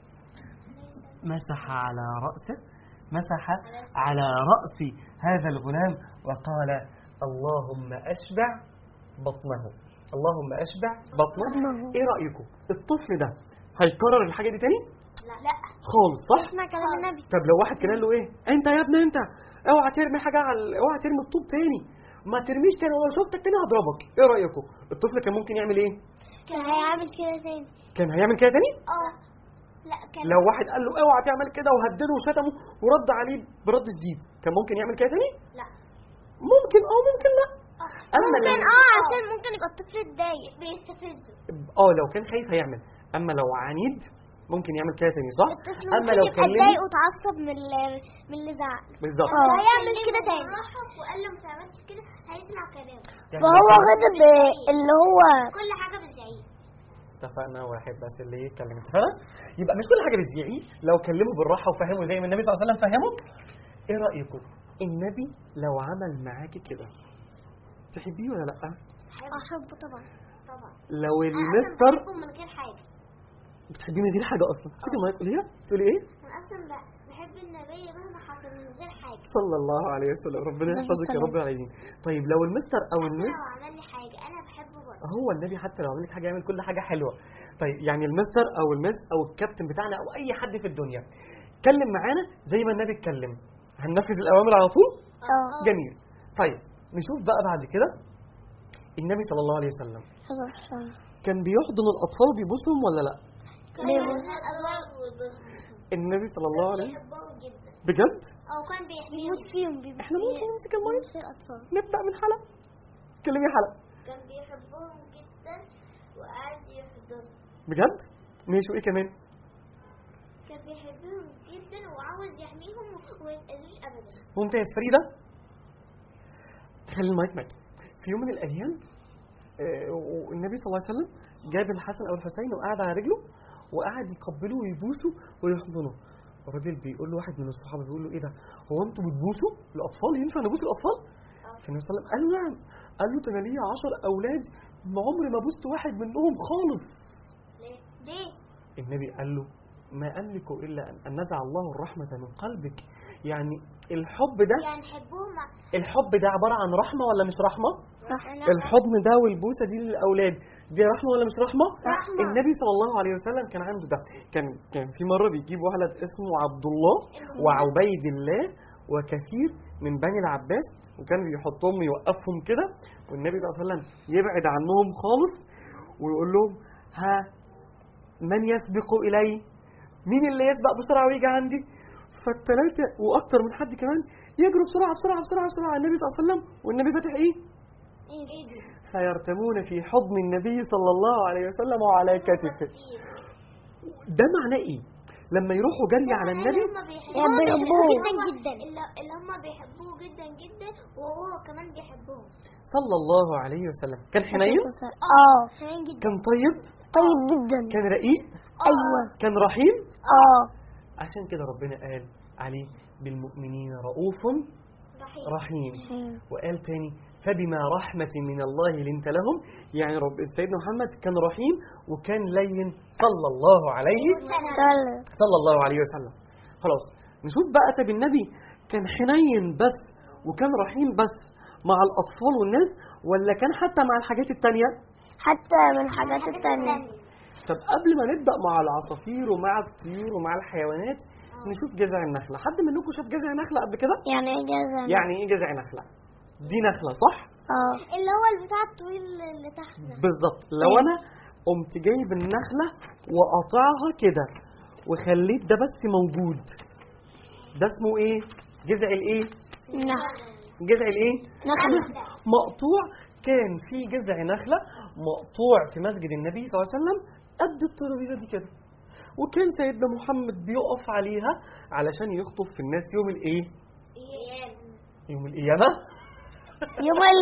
مسح على رأسه مسح على رأس هذا الغلام وقال اللهم أشبع بطنه اللهم أشبع بطنه بطنه. إيه رأيكم الطفل ده هيكرر الحاجة دي تاني لا لا خالص صح اسمع كلام النبي طب لو واحد كان قال له ايه انت يا ابني انت اوعى ترمي حاجه على اوعى ترمي الطوب تاني ما ترميش تاني ولو شفتك تاني هضربك ايه رايكم الطفل كان ممكن يعمل ايه كان هيعمل كده تاني كان هيعمل كده تاني اه لا كان لو واحد قال له اوعى تعمل كده وهدده وشتمه ورد عليه برد شديد كان ممكن يعمل كده تاني لا ممكن او ممكن لا اما ممكن لو اه عشان ممكن يبقى الطفل اتضايق بيستفزه اه لو كان خايف هيعمل اما لو عنيد ممكن يعمل كده تاني صح الطفل اما ممكن لو يبقى كلمه اتضايق وتعصب من ال- من اللي زعق بالظبط اه. هيعمل كده تاني. بالراحه وقال له ما تعملش كده هيسمع كلامه يعني فهو لو كان- غضب اللي هو كل حاجه بالزعيق اتفقنا واحد بس اللي يتكلم اتفقنا يبقى مش كل حاجه بالزعيق لو كلمه بالراحه وفهمه زي ما النبي صلى الله عليه وسلم فهمه ايه رايكم النبي لو عمل معاكي كده تحبيه ولا لا احبه طبعا طبعا لو انا المستر بحبه من غير حاجه بتحبيه من غير حاجه اصلا سيبي المايك قوليها تقولي ايه انا اصلا ب- بحب النبي مهما حصل من غير حاجه صلى الله عليه وسلم ربنا عليه يحفظك يا السلام. رب العالمين طيب لو المستر او حتى المس لو عمل لي حاجه انا بحبه برضه هو النبي حتى لو عمل لك حاجه يعمل كل حاجه حلوه طيب يعني المستر او المس او الكابتن بتاعنا او اي حد في الدنيا اتكلم معانا زي ما النبي اتكلم هننفذ الاوامر على طول اه جميل طيب نشوف بقى بعد كده النبي صلى الله عليه وسلم كان بيحضن الاطفال وبيبوسهم ولا لا ليه؟ الله النبي صلى الله عليه بيحبهم جدا بجد او كان بيحميهم بيموت فيهم بيموت احنا ممكن نمسك المايك فيهم الاطفال نبدا من حلقه كلمي حلقه كان بيحبهم جدا وقعد يحضنهم بجد ماشي وايه كمان كان بيحبهم جدا وعاوز يحميهم وما يتأذوش ابدا ممتاز فريده خلي المايك معاك في يوم من الايام آه، والنبي صلى الله عليه وسلم جاب الحسن او الحسين وقعد على رجله وقعد يقبله ويبوسه ويحضنه الراجل بيقول له واحد من الصحابه بيقول له ايه ده هو انتوا بتبوسوا الاطفال ينفع نبوس الاطفال فالنبي صلى الله عليه وسلم قال له نعم قال له ده انا ليا 10 اولاد ما عمري ما بوست واحد منهم خالص ليه؟ ليه؟ النبي قال له ما املك الا ان أن نزع الله الرحمه من قلبك يعني الحب ده يعني حبهم الحب ده عباره عن رحمه ولا مش رحمه أنا الحضن ده والبوسه دي للاولاد دي رحمه ولا مش رحمه رحمة. النبي صلى الله عليه وسلم كان عنده ده كان كان في مره بيجيب ولد اسمه عبد الله وعبيد الله وكثير من بني العباس وكان بيحطهم يوقفهم كده والنبي صلى الله عليه وسلم يبعد عنهم خالص ويقول لهم ها من يسبق الي مين اللي يسبق بسرعه ويجي عندي فالثلاثه واكتر من حد كمان يجروا بسرعه بسرعه بسرعه بسرعه على النبي صلى الله عليه وسلم والنبي فاتح ايه ايه دي؟ فيرتمون في حضن النبي صلى الله عليه وسلم وعلى كتفه ده معناه ايه لما يروحوا جري على النبي هم يعني بيحبوه جدا جدا اللي, اللي هم بيحبوه جدا جدا وهو كمان بيحبهم صلى الله عليه وسلم كان حنين اه حنين جدا كان طيب طيب جدا كان رقيق ايوه كان رحيم اه عشان كده ربنا قال عليه بالمؤمنين رؤوف رحيم رحيم وقال تاني فبما رحمة من الله لنت لهم يعني رب سيدنا محمد كان رحيم وكان لين صلى الله عليه صلى صلى الله عليه وسلم خلاص نشوف بقى طب النبي كان حنين بس وكان رحيم بس مع الأطفال والناس ولا كان حتى مع الحاجات التانية حتى من الحاجات التانية طب قبل ما نبدأ مع العصافير ومع الطيور ومع الحيوانات نشوف جذع النخلة حد منكم شاف جذع نخلة قبل كده يعني ايه جزم يعني ايه جذع نخلة دي نخلة صح اه اللي هو البتاع الطويل اللي تحت ده بالظبط لو انا قمت جايب النخلة وقطعها كده وخليت ده بس موجود ده اسمه ايه جذع الايه نعم جذع الايه نخلة مقطوع كان في جذع نخلة مقطوع في مسجد النبي صلى الله عليه وسلم قد الترابيزة دي كده وكان سيدنا محمد بيقف عليها علشان يخطب في الناس يوم الايه ايه يوم القيامة يوم ال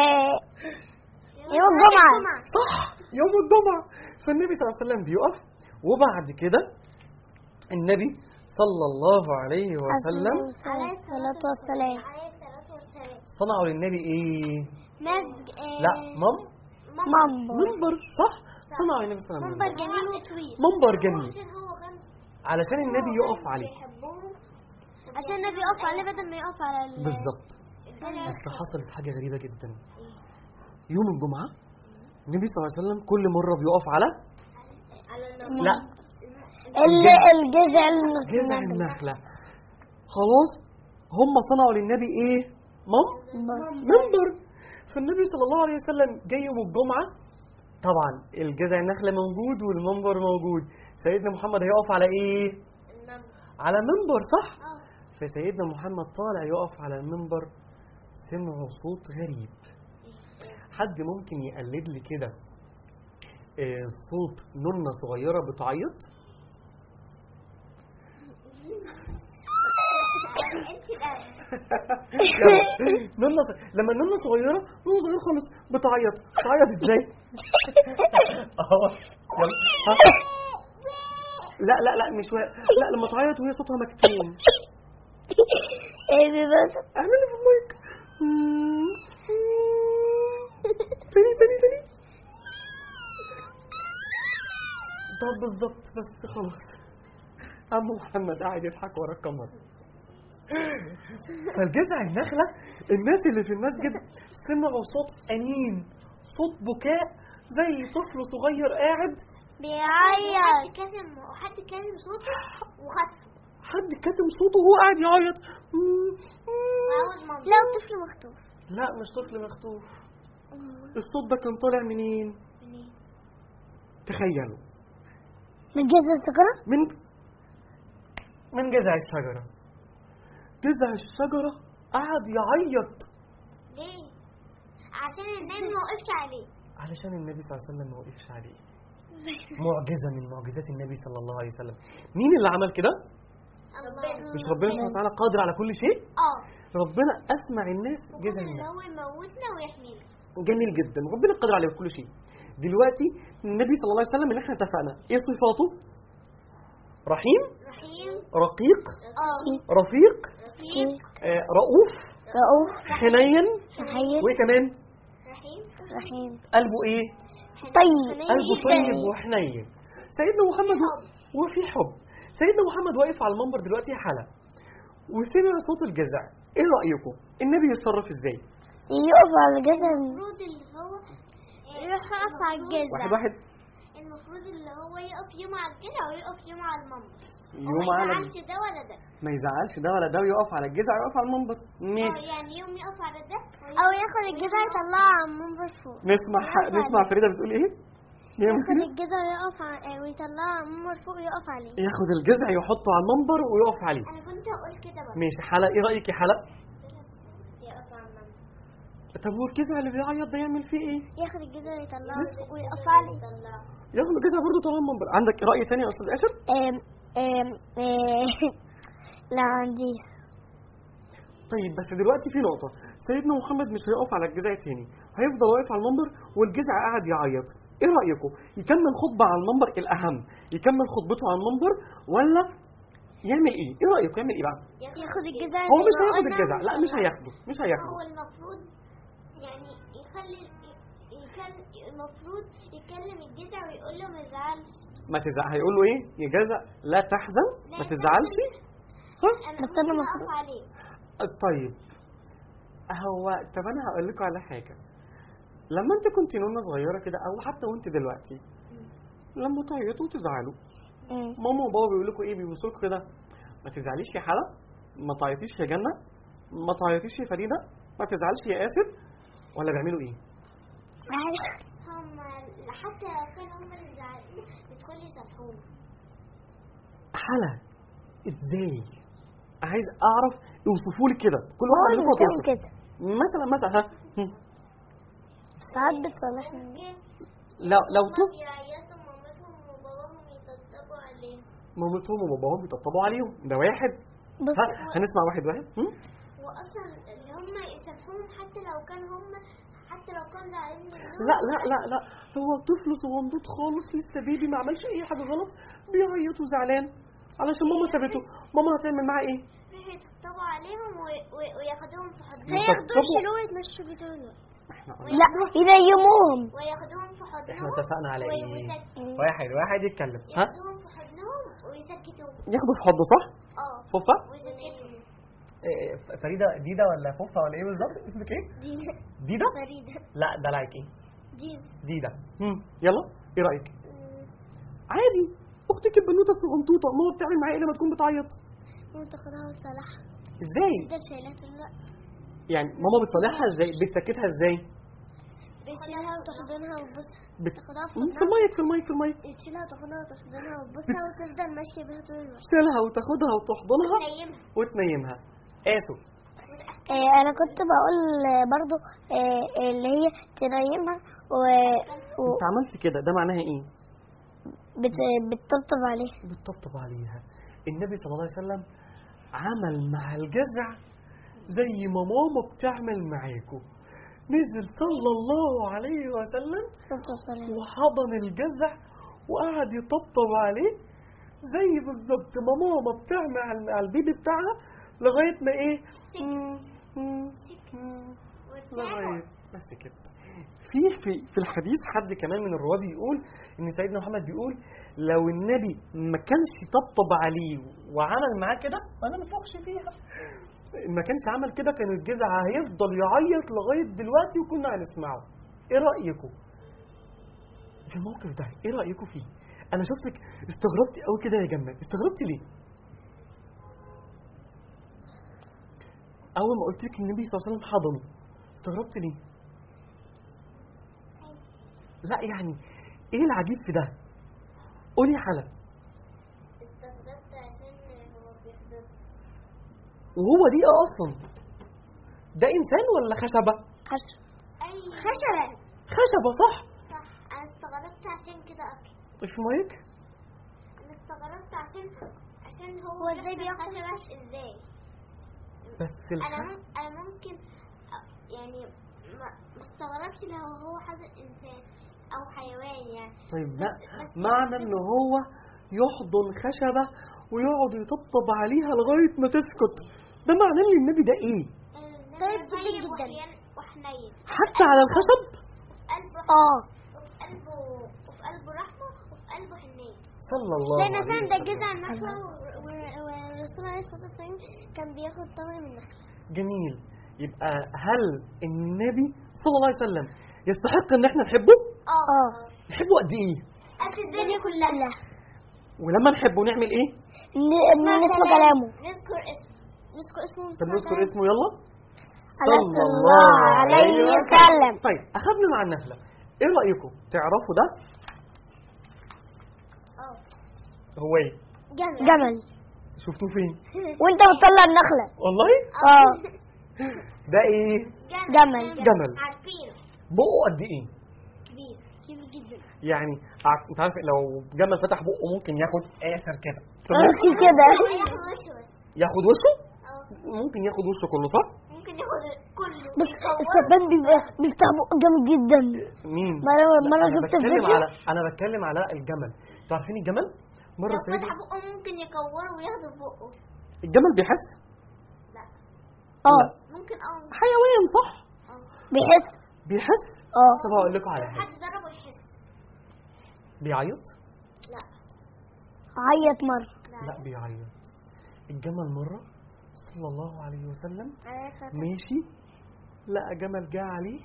يوم الجمعة صح يوم الجمعة فالنبي صلى الله عليه وسلم بيقف وبعد كده النبي صلى الله عليه وسلم عليه الصلاة والسلام عليه الصلاة والسلام صنعوا للنبي ايه ناس آه، لا مم منبر منبر صح صنعوا النبي صلى الله عليه منبر وسلم جميل وطويل منبر جميل عشان هو كان علشان النبي يقف عليه بيحبهم عشان النبي يقف عليه بدل ما يقف على ال بالظبط الجنة. بس حصلت حاجة غريبة جدا يوم الجمعة النبي صلى الله عليه وسلم كل مرة بيقف على على النبي لا اللي الجذع جذع النخلة خلاص هم صنعوا للنبي ايه؟ مم؟ منبر فالنبي صلى الله عليه وسلم جاي يوم الجمعة طبعا الجذع النخلة موجود والمنبر موجود سيدنا محمد هيقف على ايه؟ النبي على منبر صح؟ اه فسيدنا محمد طالع يقف على المنبر سمعوا صوت غريب حد ممكن يقلد لي كده آه، صوت نونة صغيرة بتعيط انت الان لما- نونة ص- لما النونة صغيرة نونة صغيرة خالص بتعيط بتعيط ازاي؟ اهو يلا ها. لا لا لا مش و... لا لما تعيط وهي صوتها مكتوم ايه بس اعملي في المايك تاني تاني تاني طب بالظبط بس خلاص عم محمد قاعد يضحك ورا الكاميرا فالجذع النخلة الناس اللي في المسجد سمعوا صوت أنين صوت بكاء زي طفل صغير قاعد بيعيط حد كاتم وحد كاتم صوته وخطفه حد كاتم صوته وهو قاعد يعيط وعاوز منظور لو طفل مخطوف لا مش طفل مخطوف الصوت ده كان طالع منين؟ تخيلوا من جذع السكرة من من جذع الشجرة جذع الشجرة قعد يعيط ليه؟ عشان النبي ما وقفش عليه علشان النبي صلى الله عليه وسلم ما وقفش عليه معجزة من معجزات النبي صلى الله عليه وسلم مين اللي عمل كده؟ ربنا مش ربنا سبحانه وتعالى قادر على كل شيء؟ اه ربنا أسمع الناس جذع اللي النخل هو يموتنا ويحمينا جميل جدا ربنا قادر على كل شيء دلوقتي النبي صلى الله عليه وسلم اللي احنا اتفقنا ايه صفاته؟ رحيم رحيم رقيق اه رفيق رفيق آه، رؤوف رؤوف حنين حنين وايه كمان رحيم رحيم قلبه ايه طيب قلبه طيب وحنين سيدنا محمد وفي حب سيدنا محمد واقف على المنبر دلوقتي حالة وسمع صوت الجزع ايه رأيكم النبي يتصرف ازاي يقف على جذع المفروض اللي هو يروح يقف على الجزع واحد واحد المفروض اللي هو يقف يوم على الجزع ويقف يوم على المنبر يوم وما على يزعلش ده ولا ده ما يزعلش ده ولا ده ويقف على الجزع ويقف على المنبر اه ماشي يعني يوم يقف على ده او ياخد الجزع يطلعه على المنبر فوق نسمع نسمع فريدة بتقول ايه هي ياخد مسكينة؟ الجزع ويقف ع- ويطلعه على المنبر فوق ويقف عليه ياخد الجزع يحطه على المنبر ويقف عليه انا كنت هقول كده بقى ماشي حلقة ايه رأيك يا حلقة يقف على المنبر طب هو الجزع اللي بيعيط ده يعمل فيه ايه ياخد الجزع ويطلعه لسه. فوق ويقف عليه ياخد الجزع برضه طالع المنبر عندك رأي تاني يا استاذ اسر ام ام ام لا عنديش طيب بس دلوقتي في نقطة سيدنا محمد مش هيقف على الجزع تاني هيفضل واقف على المنبر والجزع قاعد يعيط ايه رأيكم يكمل خطبة على المنبر الأهم يكمل خطبته على المنبر ولا يعمل ايه ايه رأيكم يعمل ايه بقى ياخد الجزع هو مش زي ما هياخد قلنا الجزع لا مش هياخده مش هياخده هو المفروض يعني يخلي يكلم المفروض يكلم الجزع ويقول له ما يزعلش ما تزعل هيقول له ايه يا جزع لا تحزن ما تزعلش صح انا بس ممكن أنا اقف المفروض- عليه طيب هو طب انا هقول لكم على حاجه لما انت كنت نونه صغيره كده او حتى وانت دلوقتي لما تعيطوا وتزعلوا مم. ماما وبابا بيقولوا لكم ايه بيبصوا لكم كده ما تزعليش يا حلا ما تعيطيش يا جنه ما تعيطيش يا فريده ما تزعلش يا اسر ولا بيعملوا ايه هم حتى لو كانوا هم اللي زعلانين بيدخلوا يصالحونا حلا ازاي عايز اعرف اوصفوا لي كده كل هو واحد اللي منكم بتعمل يوصف كده مثلا مثلا ها هم. ساعات بتصالحني لو لو هما طفل بيعيطوا مامتهم وباباهم يطبطبوا عليهم مامتهم وباباهم يطبطبوا عليهم ده واحد بص ها هنسمع واحد واحد هم؟ واصلا اللي هم يسامحوهم حتى لو كان هم حتى لو كان زعلانين منهم لا لا لا لا هو طفل صغنطوط خالص لسه بيبي ما عملش اي حاجه غلط بيعيط وزعلان علشان ماما سابته ماما هتعمل معاه ايه يطبطبوا عليهم و- و- وياخدوهم في حضنهم يطبطبوا؟ هياخدوه يشيلوه يتمشوا بيه طول الوقت احنا لا ينيموهم وياخدوهم في حضنهم احنا اتفقنا على ايه ويسك- واحد واحد يتكلم ها ياخدوهم في حضنهم ويسكتوهم ياخدوا في حضنه صح اه فوفا ويسكتوهم إيه، ف- فريده ديدا ولا فوفا ولا ايه بالظبط اسمك ايه دينا ديدا فريدة لا ده لايك ايه دينا ديدا هم يلا ايه رايك عادي اختك البنوته الصغنطوطه ماما بتعمل معايا ايه لما تكون بتعيط وتاخدها وتصلحها ازاي تفضل شايلها طول الوقت يعني ماما بتصالحها ازاي بتسكتها ازاي بتشيلها وتحضنها وتبوسها بت... تاخدها في مم، في المايك في المايك في المايك تشيلها وتاخدها وتحضنها وتبوسها وتفضل ماشية بيها طول الوقت تشيلها وتاخدها وتحضنها نيمها وتنيمها اسو انا كنت بقول برضو آه، اللي هي تنيمها و... و... انت عملت كده ده معناها ايه بت... بتطبطب عليها بتطبطب عليها النبي صلى الله عليه وسلم عمل مع الجزع زي ما ماما بتعمل معاكم نزل صلى الله عليه وسلم وحضن الجزع وقعد يطبطب عليه زي بالظبط ما ماما بتعمل مع البيبي بتاعها لغايه ما ايه مم، مم، مم، لغايه بس كده في في في الحديث حد كمان من الرواه بيقول ان سيدنا محمد بيقول لو النبي ما كانش طبطب عليه وعمل معاه كده ما انا ما فوقش فيها ما كانش عمل كده كان الجزع هيفضل يعيط لغايه دلوقتي وكنا هنسمعه ايه رايكم في الموقف ده ايه رايكم فيه انا شفتك استغربتي قوي كده يا جمال استغربتي ليه اول ما قلت لك النبي صلى الله عليه وسلم حضنه استغربت ليه لا يعني ايه العجيب في ده قولي يا حلا استخدمت عشان هو بيحضر وهو دي ايه اصلا ده انسان ولا خشبه اي خشبة خشبه صح صح انا استغربت عشان كده اصلا مش مايك انا استغربت عشان عشان هو هو ازاي شكل بياخد خشبة ازاي بس انا الخ... مم... انا ممكن أ- يعني ما ما استغربش لو هو حاجة انسان او حيوان يعني طيب لا بس- بس معنى ان هو يحضن خشبه ويقعد يطبطب عليها لغايه ما تسكت ده معناه ان النبي ده ايه طيب جدا طيب جدا. وحنين وحنين حتى على الخشب قلبه اه وفي قلبه وفي قلبه رحمة وفي قلبه حنية صلى الله زي عليه مثلا ده وسلم جذع النخلة و- و- والرسول عليه الصلاة والسلام كان بياخد تمر من النخلة جميل يبقى هل النبي صلى الله عليه وسلم يستحق ان احنا نحبه اه نحبه قد ايه قد الدنيا كلها ولما نحبه نعمل ايه ن- نسمع كلامه نذكر اسمه نذكر اسمه طب نذكر اسمه يلا صلى الله عليه وسلم طيب اخذنا مع النخله ايه رايكم تعرفوا ده اه هو ايه جمل جمل شفتوه فين وانت بتطلع النخلة والله اه ده ايه جمل. جمل. عارفينه بقه قد ايه كبير كبير جدا يعني ع- انت عارف لو جمل فتح بقه ممكن ياخد قاسر كده تمام؟ ممكن كده ياخد وشه بس ياخد وشه اه ممكن ياخد وشه كله صح ممكن ياخد كله بس ويكوره. السبان بيبقى بيفتح بقه جامد جدا مين مرة مرة أنا شفت في بتكلم فيديو على انا بتكلم على الجمل انتوا عارفين الجمل مره لو فتح سيدي بقه ممكن يكوره وياخده في بقه الجمل بيحس لا اه ممكن اه حيوان صح اه بيحس بيحس اه طب هقول لكم على حاجه حد ضربه يحس بيعيط لا عيط مرة لا بيعيط الجمل مره صلى الله عليه وسلم لا ماشي لقى جمل جه عليه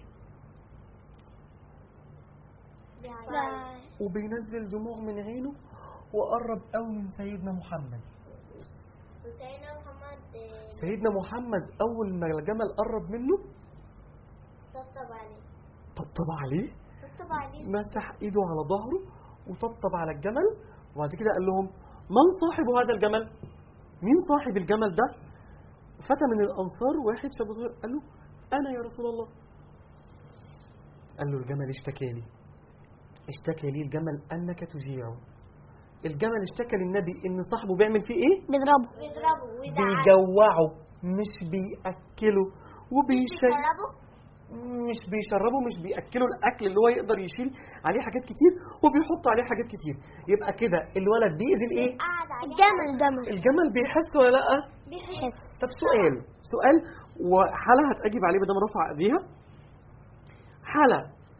لا وبينزل دموع من عينه وقرب قوي من سيدنا محمد وسيدنا محمد آه، سيدنا محمد اول ما الجمل قرب منه طبطب عليه طبطب عليه طبطب عليه مسح ايده على ظهره وطبطب على الجمل وبعد كده قال لهم من صاحب هذا الجمل مين صاحب الجمل ده فتى من الانصار واحد شاب صغير قال له انا يا رسول الله قال له الجمل اشتكى لي اشتكى لي الجمل انك تجيعه الجمل اشتكى للنبي ان صاحبه بيعمل فيه ايه بيضربه بيضربه ويزعله بيجوعه مش بياكله وبيشي بيضربه مش بيشربه مش بياكله الاكل اللي هو يقدر يشيل عليه حاجات كتير وبيحط عليه حاجات كتير يبقى كده الولد بيأذي الايه قعد عليه الجمل جمل الجمل بيحس ولا لا بيحس طب سؤال سؤال وحالة هتجيب عليه بدل ما رفع ايديها حلا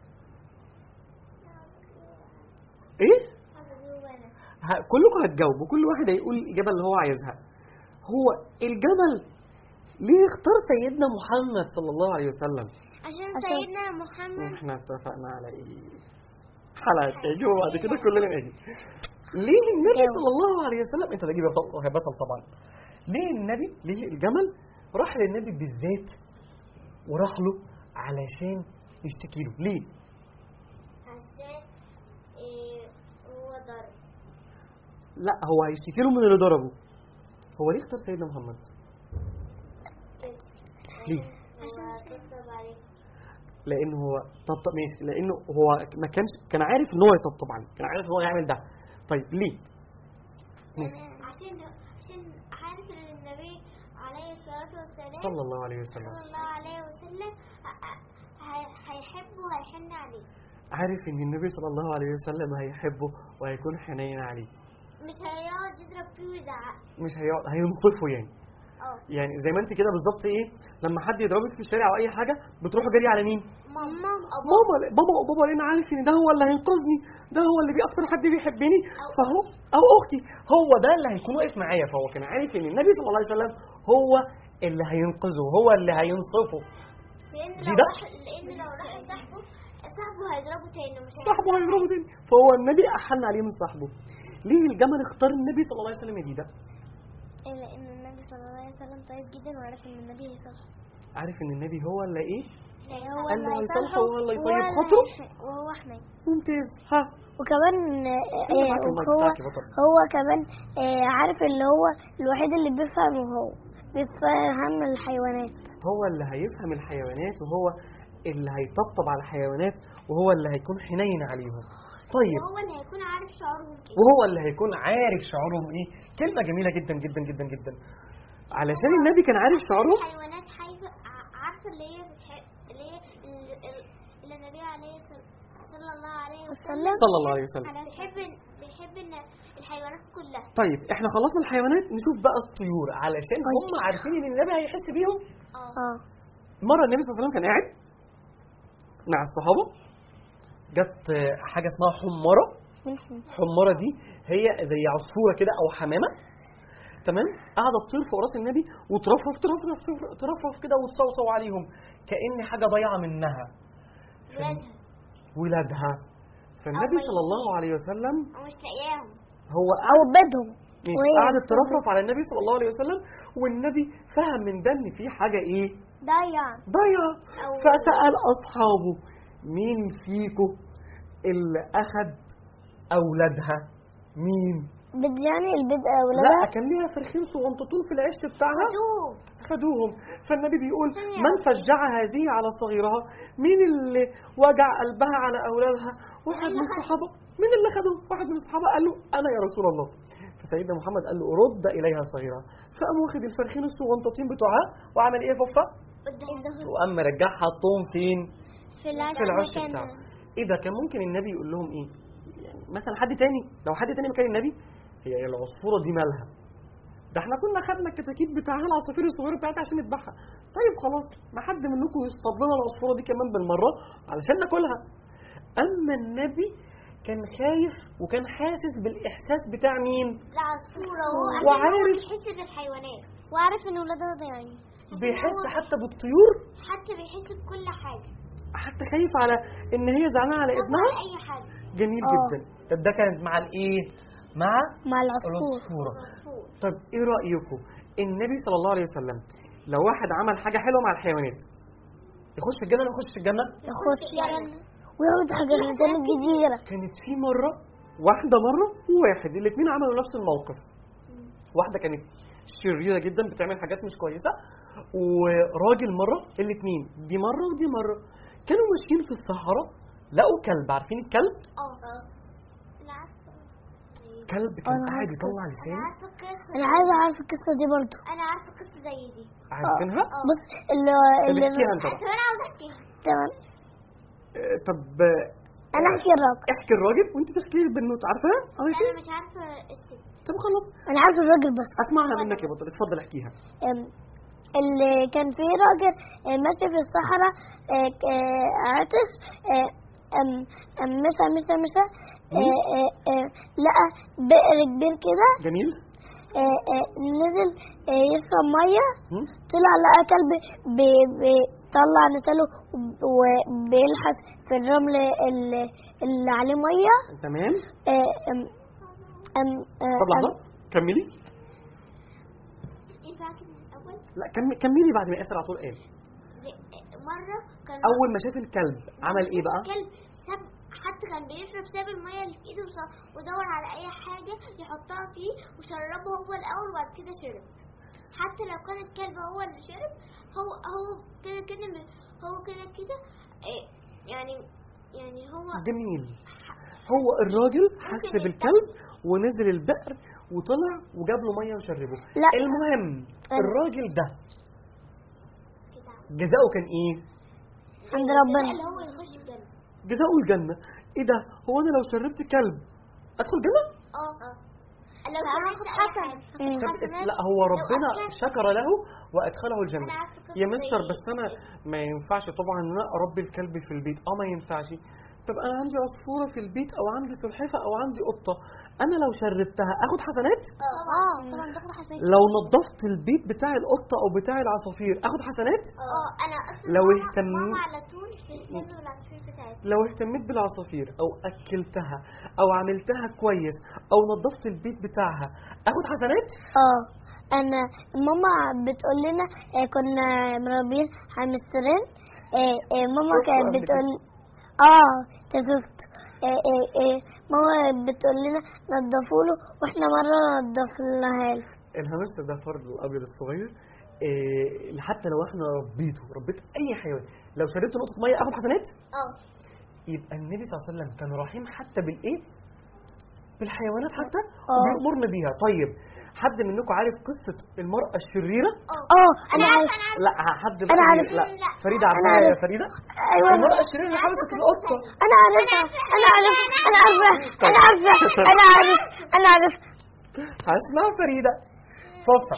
ايه ه- كلكم هتجاوبوا كل واحد هيقول الاجابه اللي هو عايزها هو الجمل ليه اختار سيدنا محمد صلى الله عليه وسلم عشان عشان- سيدنا محمد احنا اتفقنا على ايه حلقه تيجي وبعد كده كلنا نيجي ليه النبي جاوب. صلى الله عليه وسلم انت تجيب بطل بطل طبعا ليه النبي ليه الجمل راح للنبي بالذات وراح له علشان يشتكي له ليه عشان إيه هو ضرب لا هو هيشتكي له من اللي ضربه هو ليه اختار سيدنا محمد ليه عشان كتب عليه لانه هو طبطب ماشي لانه هو ما كانش كان عارف ان هو يطبطب عليه كان عارف ان هو يعمل ده طيب ليه ماشي عشان عشان عارف ان النبي عليه الصلاة والسلام صلى الله عليه وسلم صلى الله عليه وسلم ه- ه- هيحبه وهيحن عليه عارف ان النبي صلى الله عليه وسلم هيحبه وهيكون حنين عليه مش هيقعد يضرب فيه ويزعق مش هيقعد هينصفه يعني اه يعني زي ما انت كده بالظبط ايه لما حد يضربك في الشارع او اي حاجه بتروح جري على مين ماما أو ماما بابا او بابا لان عارف ان ده هو اللي هينقذني ده هو اللي بي اكتر حد بيحبني فهو او اختي هو ده اللي هيكون واقف معايا فهو كان عارف ان النبي صلى الله عليه وسلم هو اللي هينقذه هو اللي هينصفه لان دي لو ده؟ راح لان لو راح صاحبه صاحبه هيضربه تاني مش هيعرف صاحبه هيضربه تاني فهو النبي احن عليه من صاحبه ليه الجمل اختار النبي صلى الله عليه وسلم يا ديدا لان النبي صلى الله عليه وسلم طيب جدا وعارف ان النبي هيصلح عارف ان النبي هو اللي ايه هو قال له اللي هيصلحه هيصلحه وهو اللي وهو يطيب اللي خاطره هيح- وهو حنين ممتاز ها وكمان خلي آه، معاك المايك هو بتاعك يا بطل هو كمان آه، عارف اللي هو الوحيد اللي بيفهم هو بيفهم الحيوانات هو اللي هيفهم الحيوانات وهو اللي هيطبطب على الحيوانات وهو اللي هيكون حنين عليهم طيب وهو اللي هيكون عارف شعورهم كده وهو اللي هيكون عارف شعورهم ايه كلمة جميلة جدا جدا جدا جدا علشان النبي كان عارف شعورهم الحيوانات حايفة ع- عارفة اللي هي بتحب اللي هي ال- ال- اللي النبي عليه الصلاة صلى الله عليه وسلم وسلم صلى الله عليه وسلم بيحب بيحب ان الحيوانات كلها طيب احنا خلصنا الحيوانات نشوف بقى الطيور علشان هم عارفين ان النبي هيحس بيهم اه اه مرة النبي صلى الله عليه وسلم كان قاعد مع الصحابة جت آه، حاجة اسمها حمارة منهم حمارة دي هي زي عصفورة كده أو حمامة تمام قاعدة تطير فوق راس النبي وترفرف ترفرف ترفرف كده وتصوصو عليهم كأن حاجة ضايعة منها ولادها ولادها فالنبي صلى الله عليه وسلم او مش لاقياهم هو او بيضهم ماشي، وهي قعدت ترفرف على النبي صلى الله عليه وسلم والنبي فهم من ده ان في حاجه ايه ضيع ضايعه أو- فسال اصحابه مين فيكم اللي اخذ اولادها مين بيض يعني البيض لا اولادها كان ليها فرخين صغنطتون في العش بتاعها خدوه خدوهم فالنبي بيقول ثانية من واحدة. فجع هذه على صغيرها مين اللي وجع قلبها على اولادها واحد من الصحابه مين اللي خدهم واحد من الصحابه قال له انا يا رسول الله فسيدنا محمد قال له رد اليها صغيرها فقام واخد الفرخين الصغنطتين بتوعها وعمل ايه يا فوفا قدام وقام مرجعها حطهم فين في العشاء في العش بتاعه ايه ده كان ممكن النبي يقول لهم ايه يعني مثلا حد تاني لو حد تاني مكان النبي هي العصفوره دي مالها ده احنا كنا خدنا الكتاكيت بتاعها العصافير الصغيره بتاعتها عشان نذبحها طيب خلاص ما حد منكم يصطاد لنا العصفوره دي كمان بالمره علشان ناكلها اما النبي كان خايف وكان حاسس بالاحساس بتاع مين العصفورة وهو وعارف- هو بيحس بالحيوانات وعارف ان ولادها ضايعين بيحس حتى بالطيور حتى بيحس بكل حاجة حتى خايف على ان هي زعلانه على طب ابنها على أي حاجة جميل آه. جدا طب ده كانت مع الايه مع مع العصفور العصفوره العصفور طب ايه رايكم النبي صلى الله عليه وسلم لو واحد عمل حاجه حلوه مع الحيوانات يخش الجنه ولا ما يخش الجنه يخش ويعمل حاجة لسان كتيرة كانت في مره واحده مره وواحد الاثنين عملوا نفس الموقف واحده كانت شريره جدا بتعمل حاجات مش كويسه وراجل مره الاثنين دي مره ودي مره كانوا ماشيين في الصحراء لقوا كلب عارفين الكلب اه أنا عارفة كلب كان أنا قاعد عارفة. يطلع أنا لسانه عارفة القصة انا عايزة اعرف القصة دي برضو أنا عارفة قصة زي دي عارفينها بص اللي طب اللي احكيها انت بقى طب أنا عاوزة أحكيها تمام آه، طب آه، انا احكي الراجل احكي الراجل وانت تحكي لي البنوت عارفاها قريتيها أنا مش عارفة الست طب خلاص انا عارف الراجل بس اسمعها منك يا بطل اتفضل احكيها أم، اللي كان في راجل آه، ماشي في الصحراء آه، ك- آه، عطش آه، أم- أم مشى مشى مشى آه، آه، آه، لقى بئر كبير كده جميل آه، آه، نزل آه، يشرب ميه مم. طلع لقى كلب بي- بيطلع لسانه وبيلحس في الرمل اللي, اللي عليه ميه تمام آه، أم أم آه، طب أم- لحظه كملي ينفع كده من الأول لا كم- كملي بعد ما ياسر على طول قال مرة كان اول ما شاف الكلب عمل ايه بقى الكلب ساب حتى كان بيشرب ساب المية اللي في ايده وص- ودور على اي حاجة يحطها فيه وشربه هو الاول وبعد كده شرب حتى لو كان الكلب هو اللي شرب هو هو كده كده م- هو كده كده إيه، يعني يعني هو جميل هو الراجل حس ممكن بالكلب ونزل البئر وطلع وجاب له ميه وشربه لا. المهم أنا. الراجل ده كده جزاؤه كان ايه عند اللي ربنا هو يخش الجنة جزاؤه الجنه ايه ده هو انا لو شربت كلب ادخل جنه اه لو هاخد حسن مم. طب اس- لا هو ربنا شكر له وادخله الجنه أنا عارفة قصة يا مستر زي بس انا ما ينفعش طبعا ان انا اربي الكلب في البيت اه ما ينفعش طب انا عندي عصفوره في البيت او عندي سلحفاه او عندي قطه انا لو شربتها اخد حسنات اه طبعا تاخد حسن لو نظفت البيت بتاع القطه او بتاع العصافير اخد حسنات اه انا اصلا لو ماما- اهتم- ماما على طول بتهتم بالعصافير بتاعتها لو اهتميت بالعصافير او اكلتها او عملتها كويس او نظفت البيت بتاعها اخد حسنات اه انا ماما بتقول لنا آه، كنا مربيين حمسترين آه، آه، ماما شفته كانت قبل بتقول اه انت شفت آه، آه، آه، ماما بتقول لنا نضفوا له واحنا مره نضفناها له الهامستر ده فرد الابيض الصغير إيه حتى لو احنا ربيته ربيت اي حيوان لو شربت نقطه ميه اخد حسنات اه يبقى النبي صلى الله عليه وسلم كان رحيم حتى بالايه بالحيوانات حتى آه. وبيأمرنا بيها طيب حد منكم عارف قصه المراه الشريره اه انا عارف انا عارفه لا حد أنا بقى- عارف. لا لا. فريده أنا عارفاها يا عارف. فريده ايوه المراه الشريره اللي حبست القطه انا عارفها انا عارف انا عارفه انا عارفه انا عارف انا عارف هسمع فريده فوفا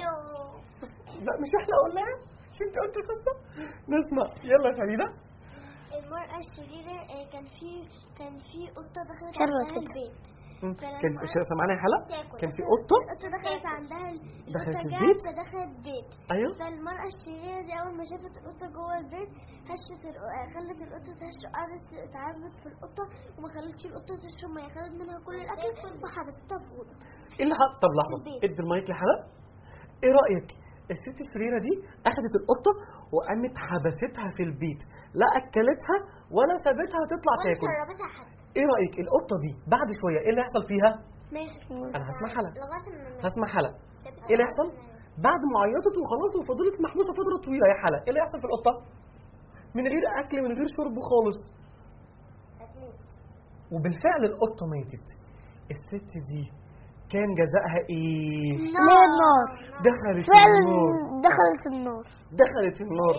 لا مش احنا قلناها مش انت قلت قصه نسمع يلا يا فريده المرأة الشريرة آه، كان في كان في قطة دخلت حلوة عندها كده. البيت مم. فلما كان في سامعانا يا حلا تاكل. كان في قطه القطة دخلت عندها ال- دخلت القطة البيت؟ جت فدخلت البيت ايوه فالمرأة الشريرة دي أول ما شافت القطة جوه البيت هشت الق- آه، خلت القطة تهش قعدت تعذب في القطة وما خلتش القطة تشرب مية خدت منها كل الأكل وحبستها في أوضة ايه اللي حصل طب لحظه البيت. ادي المايك لحلا ايه رايك الست الشريره دي اخذت القطه وقامت حبستها في البيت لا اكلتها ولا سابتها تطلع ولا تاكل شربتها حتى ايه رايك القطه دي بعد شويه ايه اللي هيحصل فيها ماشي انا هسمع حلا لغاية ما هسمع حلا ايه اللي هيحصل بعد ما عيطت وخلاص وفضلت محبوسه فتره طويله يا حلا ايه اللي هيحصل في القطه من غير اكل من غير شرب خالص هتموت وبالفعل القطه ماتت الست دي كان جزائها ايه ليه النار دخلت فعلا النار دخلت النار دخلت النار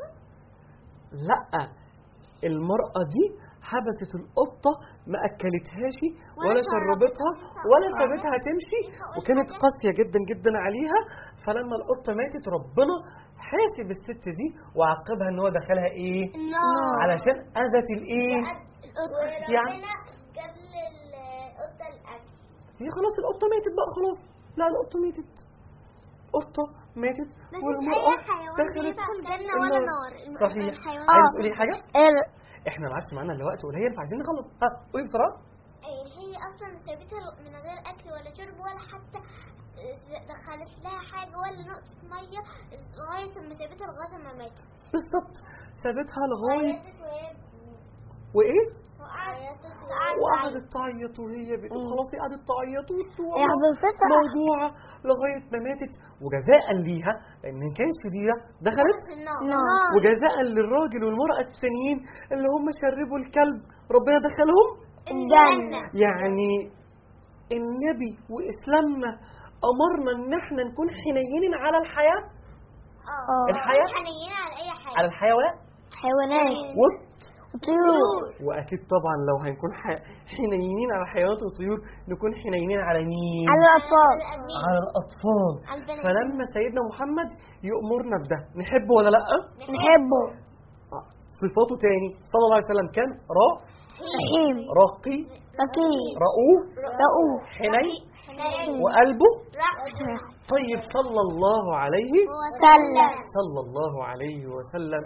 لا المرأة دي حبست القطة ما أكلتهاش ولا ولا شربتها شربتها. ولا سابتها تمشي وكانت قاسية جدا جدا عليها فلما القطة ماتت ربنا حاسب الست دي وعاقبها ان هو دخلها ايه النار علشان اذت الايه يعني- وربنا جاب للقطة الأكل هي خلاص القطة ماتت بقى خلاص لا القطة ماتت قطة ماتت مفيش والمرأة أي حيوان دخلت بيدخل جنة ولا النار. نار صحيح الحيوان عايزة تقولي حاجة؟ ال- احنا ما عادش معانا الا وقت قليل فعايزين نخلص ها قولي بسرعة إيه، هي اصلا سابتها من غير اكل ولا شرب ولا حتى دخلت لها حاجه ولا نقطه ميه لغايه ما سابتها لغايه ما ماتت بالظبط سابتها لغاية عيطت وهي وايه؟ وقعدت وقعدت تعيط وهي بتقول مم. خلاص هي قعدت تعيط يا وتوقع حبيبتي موضوعة لغاية ما ماتت وجزاء ليها لأن كانت شديدة دخلت في النار نار. وجزاء للراجل والمرأة التانيين اللي هم شربوا الكلب ربنا دخلهم الجنة يعني النبي وإسلامنا أمرنا إن احنا نكون حنينين على الحياة اه الحياة؟ حنينين على اي حاجه على الحيوان حيوانات و- طيور واكيد طبعا لو هنكون ح- حنينين على حيوانات وطيور نكون حنينين على مين على الأطفال على الاطفال على البنات. فلما سيدنا محمد يأمرنا بده نحبه ولا لا نحبه آه. صفاته تاني صلى الله عليه وسلم كان را رحيم رقي رقيق رؤوف رؤوف حنين حنين وقلبه رحمة طيب صلى الله عليه سلم صلى الله عليه وسلم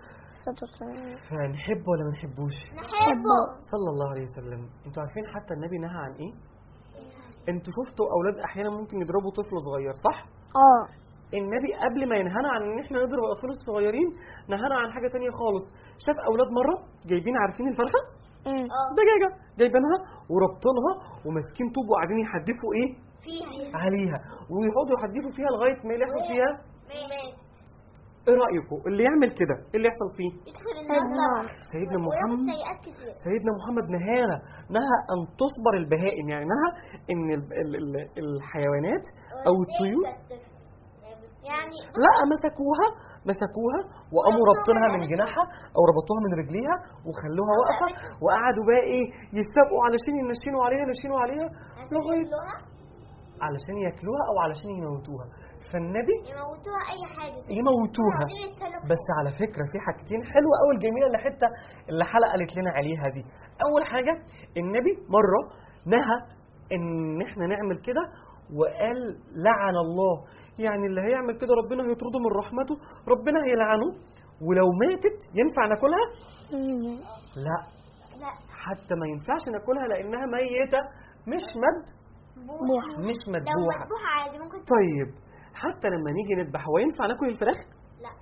فنحبه ولا ما نحبوش نحبه صلى الله عليه وسلم انتوا عارفين حتى النبي نهى عن ايه انتوا شفتوا اولاد احيانا ممكن يضربوا طفل صغير صح اه النبي قبل ما ينهانا عن ان احنا نضرب الاطفال الصغيرين نهانا عن حاجه تانية خالص شاف اولاد مره جايبين عارفين الفرخه أمم. دجاجه جايبينها وربطينها وماسكين طوب وقاعدين يحدفوا ايه فيها عليها ويقعدوا يحدفوا فيها لغايه ما اللي يحصل فيها مات ايه رايكم اللي يعمل كده ايه اللي يحصل فيه يدخل النار. النار سيدنا وياخد محمد سيئات كتير سيدنا محمد نهانا نهى ان تصبر البهائم يعني نهى ان ال- ال- ال- الحيوانات او الطيور يعني لا مسكوها مسكوها وقاموا ربطينها من جناحها او ربطوها من رجليها وخلوها واقفه وقعدوا بقى ايه يسابقوا علشان ينشنوا عليها ينشنوا عليها لغايه ياكلوها علشان ياكلوها او علشان يموتوها فالنبي يموتوها اي حاجه يموتوها عايزين يستهلكوا. بس على فكره في حاجتين حلوه قوي الجميله اللي حته اللي حلقه قالت لنا عليها دي اول حاجه النبي مره نهى ان احنا نعمل كده وقال لعن الله يعني اللي هيعمل كده ربنا هيطرده من رحمته ربنا هيلعنه ولو ماتت ينفع ناكلها أمم. لا لا حتى ما ينفعش ناكلها لانها ميته مش مد بوحة. مش لو مذبوحه مذبوحه عادي ممكن طيب حتى لما نيجي نذبح هو ينفع ناكل الفراخ لا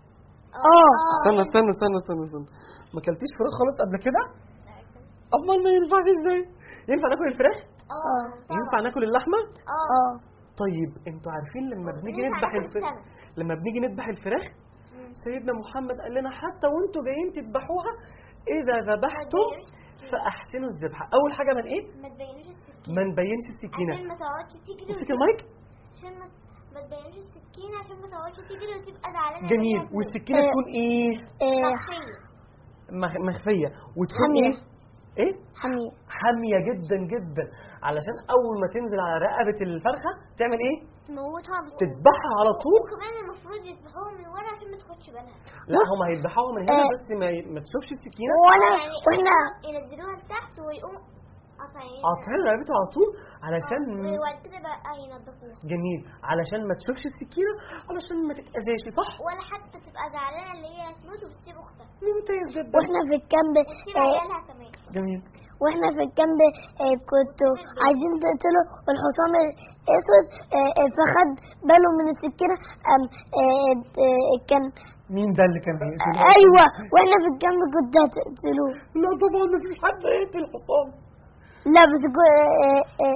اه استنى استنى استنى استنى استنى ما اكلتيش فراخ خالص قبل كده امال ما ينفعش ازاي ينفع ناكل الفراخ اه ينفع ناكل اللحمه اه اه طيب انتوا عارفين لما بنيجي ينفع نذبح ناكل الفراخ السمك. لما بنيجي نذبح الفراخ سيدنا محمد قال لنا حتى وانتوا جايين تذبحوها اذا ذبحتم فاحسنوا الذبح اول حاجه من ايه ما تبينوش السكينه ما نبينش السكينه عشان ما تقعدش تجري امسك وتبقى- المايك عشان ما ما تبينوش السكينه عشان ما تقعدش تجري وتبقى زعلانه جميل عليها. والسكينه آه. تكون ايه إيه، مخفية. مخ- مخفيه وتكون حامية. ايه ايه حمير حاميه جدا جدا علشان اول ما تنزل على رقبه الفرخه تعمل ايه تموتها بس- تذبحها على طول وكمان المفروض يذبحوها من ورا عشان ما تاخدش بالها لا هم هيذبحوها من هنا آه. بس ما ي- ما تشوفش السكينه وانا يعني واحنا ينزلوها لتحت ويقوموا قاطعين قاطعين رقبتها على طول علشان وبعد كده بقى ينضفوها جميل علشان ما تشوفش السكينه علشان ما تتاذاش صح ولا حتى تبقى زعلانه اللي هي تموت وتسيب اختها ممتاز جدا واحنا في الكامب تسيب آه، عيالها كمان جميل واحنا في الكامب آه، كنتوا عايزين تقتلوا الحصان الاسود آه، آه، فخد باله من السكينه أم آه، آه، كان مين ده اللي كان بيقتل ايوه واحنا في الكامب كنت هتقتلوه لا طبعا ما فيش حد هيقتل الحصان لا بس كو... آه، آه،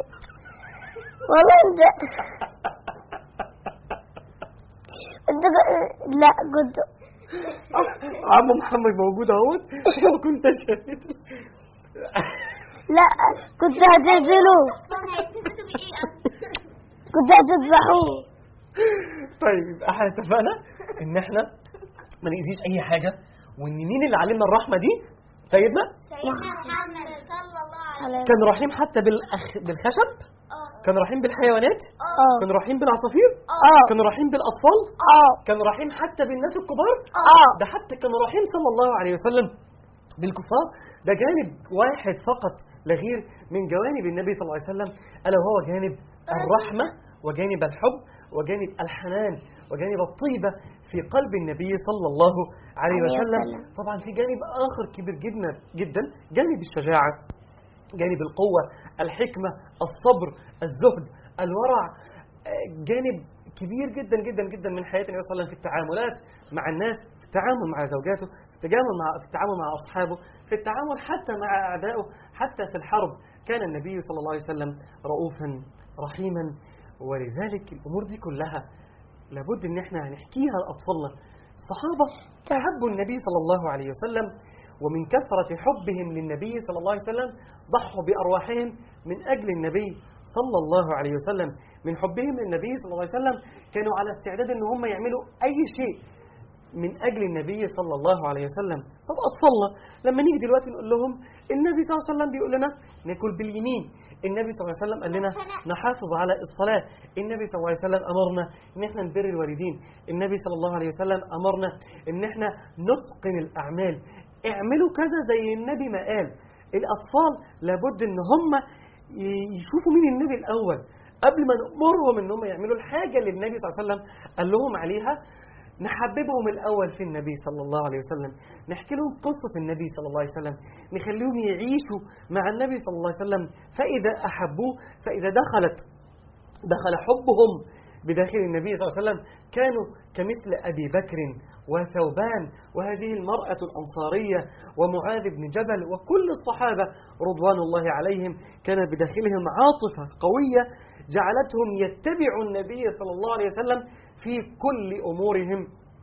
والله انت انت ك- لا كنت عم محمد موجود اهوت وكنت شاهد لا كنت هتقتلوه اصلا هيتمسكوا بايه أصلاً؟ كنت هتذبحوه طيب يبقى احنا اتفقنا ان احنا ما نأذيش اي حاجه وان مين اللي علمنا الرحمه دي سيدنا سيدنا محمد صلى الله عليه على كان رحيم حتى بالأخ... بالخشب اه كان رحيم بالحيوانات اه كان رحيم بالعصافير اه كان رحيم بالاطفال اه كان رحيم حتى بالناس الكبار اه ده حتى كان رحيم صلى الله عليه وسلم بالكفار ده جانب واحد فقط لا غير من جوانب النبي صلى الله عليه وسلم الا وهو جانب الرحمه وجانب الحب وجانب الحنان وجانب الطيبه في قلب النبي صلى الله عليه عليه وسلم وسلم. طبعا في جانب اخر كبير جدا جدا جانب الشجاعه جانب القوه الحكمه الصبر الزهد الورع آه، جانب كبير جدا جدا جدا من حياه النبي صلى الله عليه وسلم في التعاملات مع الناس في التعامل مع زوجاته في التعامل مع في التعامل مع اصحابه في التعامل حتى مع اعدائه حتى في الحرب كان النبي صلى الله عليه وسلم رؤوفا رحيما ولذلك الامور دي كلها لابد ان احنا نحكيها لاطفالنا الصحابه تحبوا النبي صلى الله عليه وسلم ومن كثرة حبهم للنبي صلى الله عليه وسلم ضحوا بأرواحهم من أجل النبي صلى الله عليه وسلم من حبهم للنبي صلى الله عليه وسلم كانوا على استعداد أن هم يعملوا أي شيء من اجل النبي صلى الله عليه وسلم طب اطفالنا لما نيجي دلوقتي نقول لهم النبي صلى الله عليه وسلم بيقول لنا ناكل باليمين النبي صلى الله عليه وسلم قال لنا نحافظ على الصلاه النبي صلى الله عليه وسلم امرنا ان احنا نبر الوالدين النبي صلى الله عليه وسلم امرنا ان احنا نتقن الاعمال اعملوا كذا زي النبي ما قال الاطفال لابد ان هم ي- يشوفوا مين النبي الاول قبل ما نامرهم ان هم يعملوا الحاجه اللي النبي صلى الله عليه وسلم قال لهم عليها نحببهم الاول في النبي صلى الله عليه وسلم نحكي لهم قصه النبي صلى الله عليه وسلم نخليهم يعيشوا مع النبي صلى الله عليه وسلم فاذا احبوه فاذا دخلت دخل حبهم بداخل النبي صلى الله عليه وسلم كانوا كمثل ابي بكر وثوبان وهذه المراه الانصاريه ومعاذ بن جبل وكل الصحابه رضوان الله عليهم كان بداخلهم عاطفه قويه جعلتهم يتبعوا النبي صلى الله عليه وسلم في كل امورهم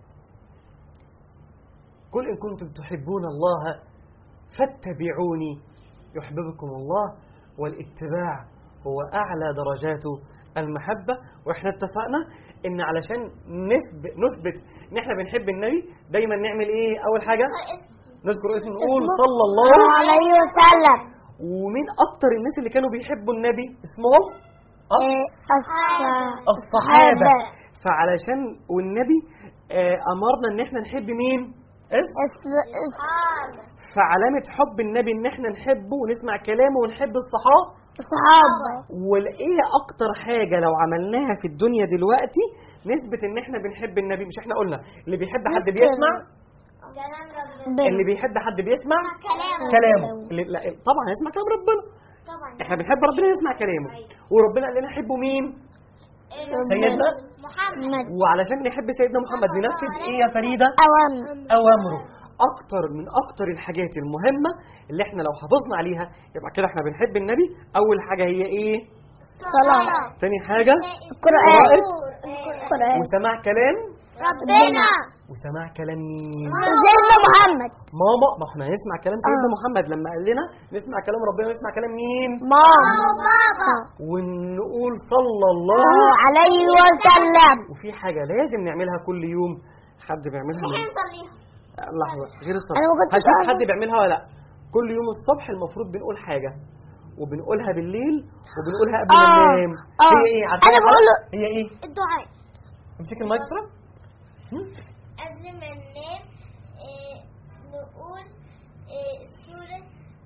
قل ان كنتم تحبون الله فاتبعوني يحببكم الله والاتباع هو اعلى درجات المحبه واحنا اتفقنا ان علشان نثبت, نثبت ان احنا بنحب النبي دايما نعمل ايه اول حاجه نذكر اسم نقول اسمه صلى الله عليه وسلم ومين اكتر الناس اللي كانوا بيحبوا النبي اسمهم أص- إيه، الص- الصحابه فعلشان والنبي آه، امرنا ان احنا نحب مين اس- الص- الص- فعلامه حب النبي ان احنا نحبه ونسمع كلامه ونحب الصحابه الصحابة وايه اكتر حاجه لو عملناها في الدنيا دلوقتي نثبت ان احنا بنحب النبي مش احنا قلنا اللي بيحب حد نذكر. بيسمع كلام ربنا بن- اللي بيحب حد بيسمع كلامه كلامه اللي لا طبعا يسمع كلام ربنا طبعا احنا بنحب ربنا يسمع كلامه وربنا قال لنا حبوا مين سيدنا محمد وعلشان نحب سيدنا محمد ننفذ ايه يا فريده أوامر اوامره اكتر من اكتر الحاجات المهمه اللي احنا لو حافظنا عليها يبقى كده احنا بنحب النبي اول حاجه هي ايه صلاة تاني حاجه القرآن قراءة القرآن وسماع كلام ربنا وسماع كلام مين سيدنا محمد ماما ما احنا هنسمع كلام سيدنا آه. محمد لما قال لنا نسمع كلام ربنا ونسمع كلام مين ماما بابا ونقول صلى الله عليه وسلم وفي حاجه لازم نعملها كل يوم حد بيعملها من نصليها لحظه غير الصبح أنا ما كنتش هنشوف أعرف. حد بيعملها ولا لا كل يوم الصبح المفروض بنقول حاجه وبنقولها بالليل وبنقولها قبل ما آه. ننام آه. هي ايه عارفين أنا الحلقة؟ بقوله- هي ايه الدعاء امسك المايك بسرعه هم؟ قبل ما ننام آه، نقول آه، سورة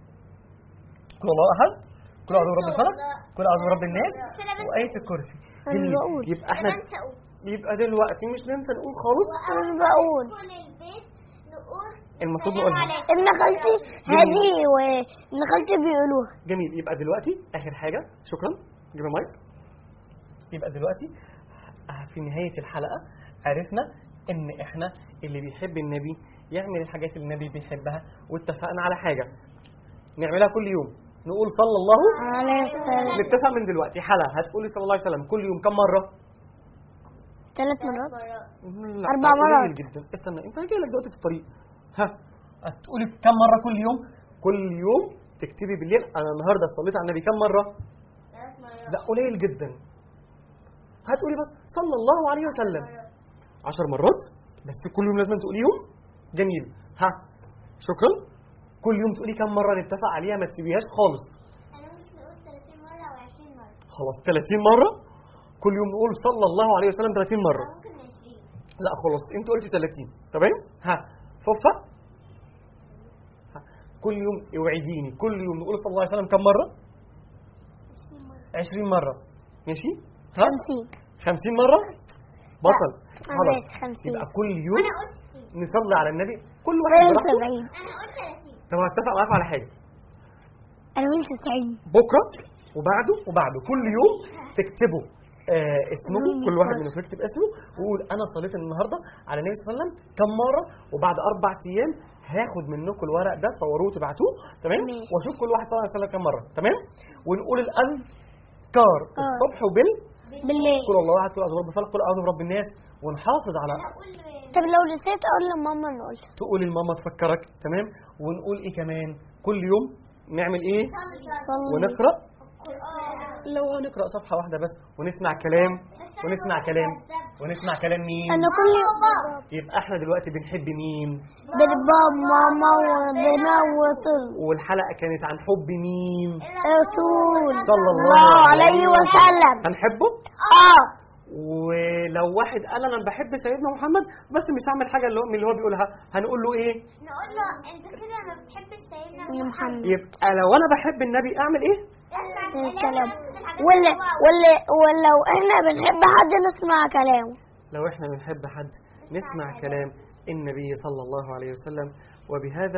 قل الله احد قل اعوذ برب الفلق قل اعوذ برب الناس بس أنا بنسى. وايه الكرسي أنا جميل. بقول. يبقى احنا أنا بنسى أقول يبقى دلوقتي مش ننسى نقول خالص أنا بقول ندخل البيت نقول المفروض سلام نقولها عليكم. ابن خالتي هذه وابن خالتي بيقولوها جميل يبقى دلوقتي اخر حاجه شكرا جيب المايك يبقى دلوقتي آه، في نهايه الحلقه عرفنا ان احنا اللي بيحب النبي يعمل الحاجات اللي النبي بيحبها واتفقنا على حاجه نعملها كل يوم نقول صلى الله عليه وسلم نتفق من دلوقتي حلقه هتقولي صلى الله عليه وسلم كل يوم كم مره ثلاث مرات لا أربع قليل مرات. جدا استنى انت جاي لك دلوقتي في الطريق ها هتقولي كم مره كل يوم كل يوم تكتبي بالليل انا النهارده صليت على النبي كم مره ثلاث مرات. لا قليل جدا هتقولي بس صلى الله عليه وسلم عشر مرات بس كل يوم لازم تقوليهم جميل ها شكرا كل يوم تقولي كم مره نتفق عليها ما تسيبيهاش خالص أنا مش نقول 30 مرة أو 20 مرة خلاص 30 مره كل يوم نقول صلى الله عليه وسلم 30 مره أو ممكن 20 لا خلاص انت قلتي 30 تمام ها فوفا ها. كل يوم اوعديني كل يوم نقول صلى الله عليه وسلم كم مره 20 مرة 20 مره ماشي ها خمسين 50 مره بطل خلاص أنا خمسين يبقى كل يوم أنا قلت 60 نصلي على النبي كل واحد أنا براحته سبعين أنا قلت 30 طب هتفق معاكم على حاجه أنا قلت تسعين بكره وبعده وبعده كل يوم تكتبوا آه اسمه كل واحد منكم يكتب اسمه ويقول انا صليت النهارده على النبي صلى الله عليه وسلم كم مره وبعد اربع ايام هاخد منكم الورق ده صوروه وتبعتوه تمام ماشي. واشوف كل واحد صلى الله عليه وسلم كم مره تمام ونقول الاذكار آه. الصبح وبال بالليل قل الله احد قل اعوذ برب الفلق قل اعوذ برب الناس ونحافظ على أنا أقول طب لو نسيت أقول لماما نقول تقول الماما تفكرك تمام ونقول ايه كمان كل يوم نعمل ايه صلي صلي ونقرا لو هنقرأ صفحة واحدة بس ونسمع كلام ونسمع كلام ونسمع كلام مين انا كل يبقى احنا دلوقتي بنحب مين بابا ماما وبنا وصل والحلقة كانت عن حب مين رسول صلى الله الله عليه وسلم هنحبه اه ولو واحد قال انا بحب سيدنا محمد بس مش هعمل حاجة اللي هو من اللي هو بيقولها هنقول له ايه نقول له انت كده ما بتحبش سيدنا يا محمد يبقى لو انا بحب النبي اعمل ايه الكلام ولا ولا ولو احنا بنحب حد نسمع كلامه لو احنا بنحب حد نسمع كلام النبي صلى الله عليه وسلم وبهذا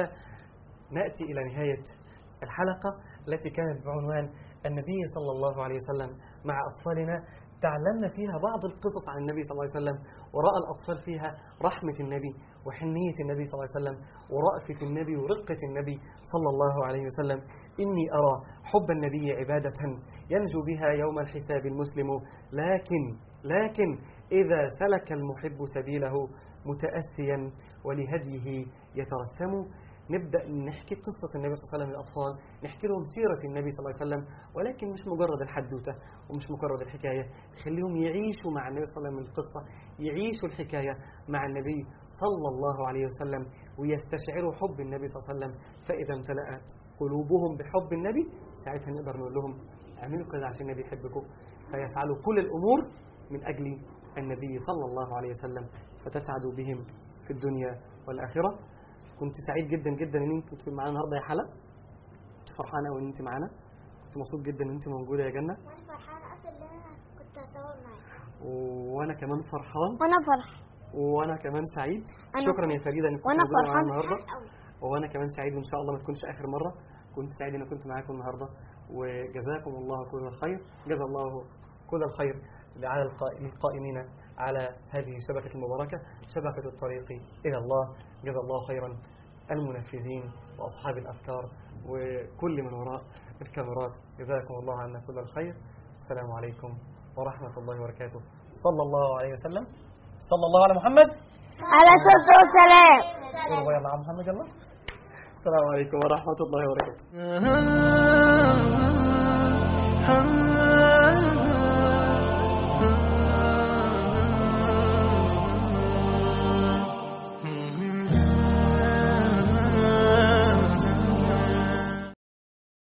نأتي إلى نهاية الحلقة التي كانت بعنوان النبي صلى الله عليه وسلم مع أطفالنا تعلمنا فيها بعض القصص عن النبي صلى الله عليه وسلم ورأى الأطفال فيها رحمة النبي وحنية النبي صلى الله عليه وسلم ورأفة النبي ورقة النبي صلى الله عليه وسلم إني أرى حب النبي عبادة ينجو بها يوم الحساب المسلم لكن لكن إذا سلك المحب سبيله متأسيا ولهديه يترسم نبدأ نحكي قصة النبي صلى الله عليه وسلم للأطفال نحكي لهم سيرة النبي صلى الله عليه وسلم ولكن مش مجرد الحدوتة ومش مجرد الحكاية نخليهم يعيشوا مع النبي صلى الله عليه وسلم القصة يعيشوا الحكاية مع النبي صلى الله عليه وسلم ويستشعروا حب النبي صلى الله عليه وسلم فإذا امتلأت قلوبهم بحب النبي ساعتها نقدر نقول لهم اعملوا كده عشان النبي يحبكم فيفعلوا كل الأمور من أجل النبي صلى الله عليه وسلم فتسعدوا بهم في الدنيا والآخرة كنت سعيد جدا جدا ان انت كنت معانا النهارده يا حلا كنت فرحانه قوي ان انت معانا كنت مبسوط جدا ان انت موجوده يا جنه وانا فرحانه اصلا ان انا كنت هصور معاك وانا كمان فرحان وانا فرح وانا كمان سعيد أنا- شكرا يا فريده انك كنت وأنا موجوده معانا فرحان. النهارده قوي وانا كمان سعيد وان شاء الله ما تكونش اخر مره كنت سعيد ان كنت معاكم النهارده وجزاكم الله كل الخير جزا الله كل الخير على القائ- القائمين على هذه الشبكه المباركه شبكه الطريق الى الله جزا الله خيرا المنفذين واصحاب الافكار وكل من وراء الكاميرات جزاكم الله عنا كل الخير السلام عليكم ورحمه الله وبركاته صلى الله عليه وسلم صلى الله على محمد على الصلاة والسلام قولوا يلا على محمد يلا السلام عليكم ورحمة الله وبركاته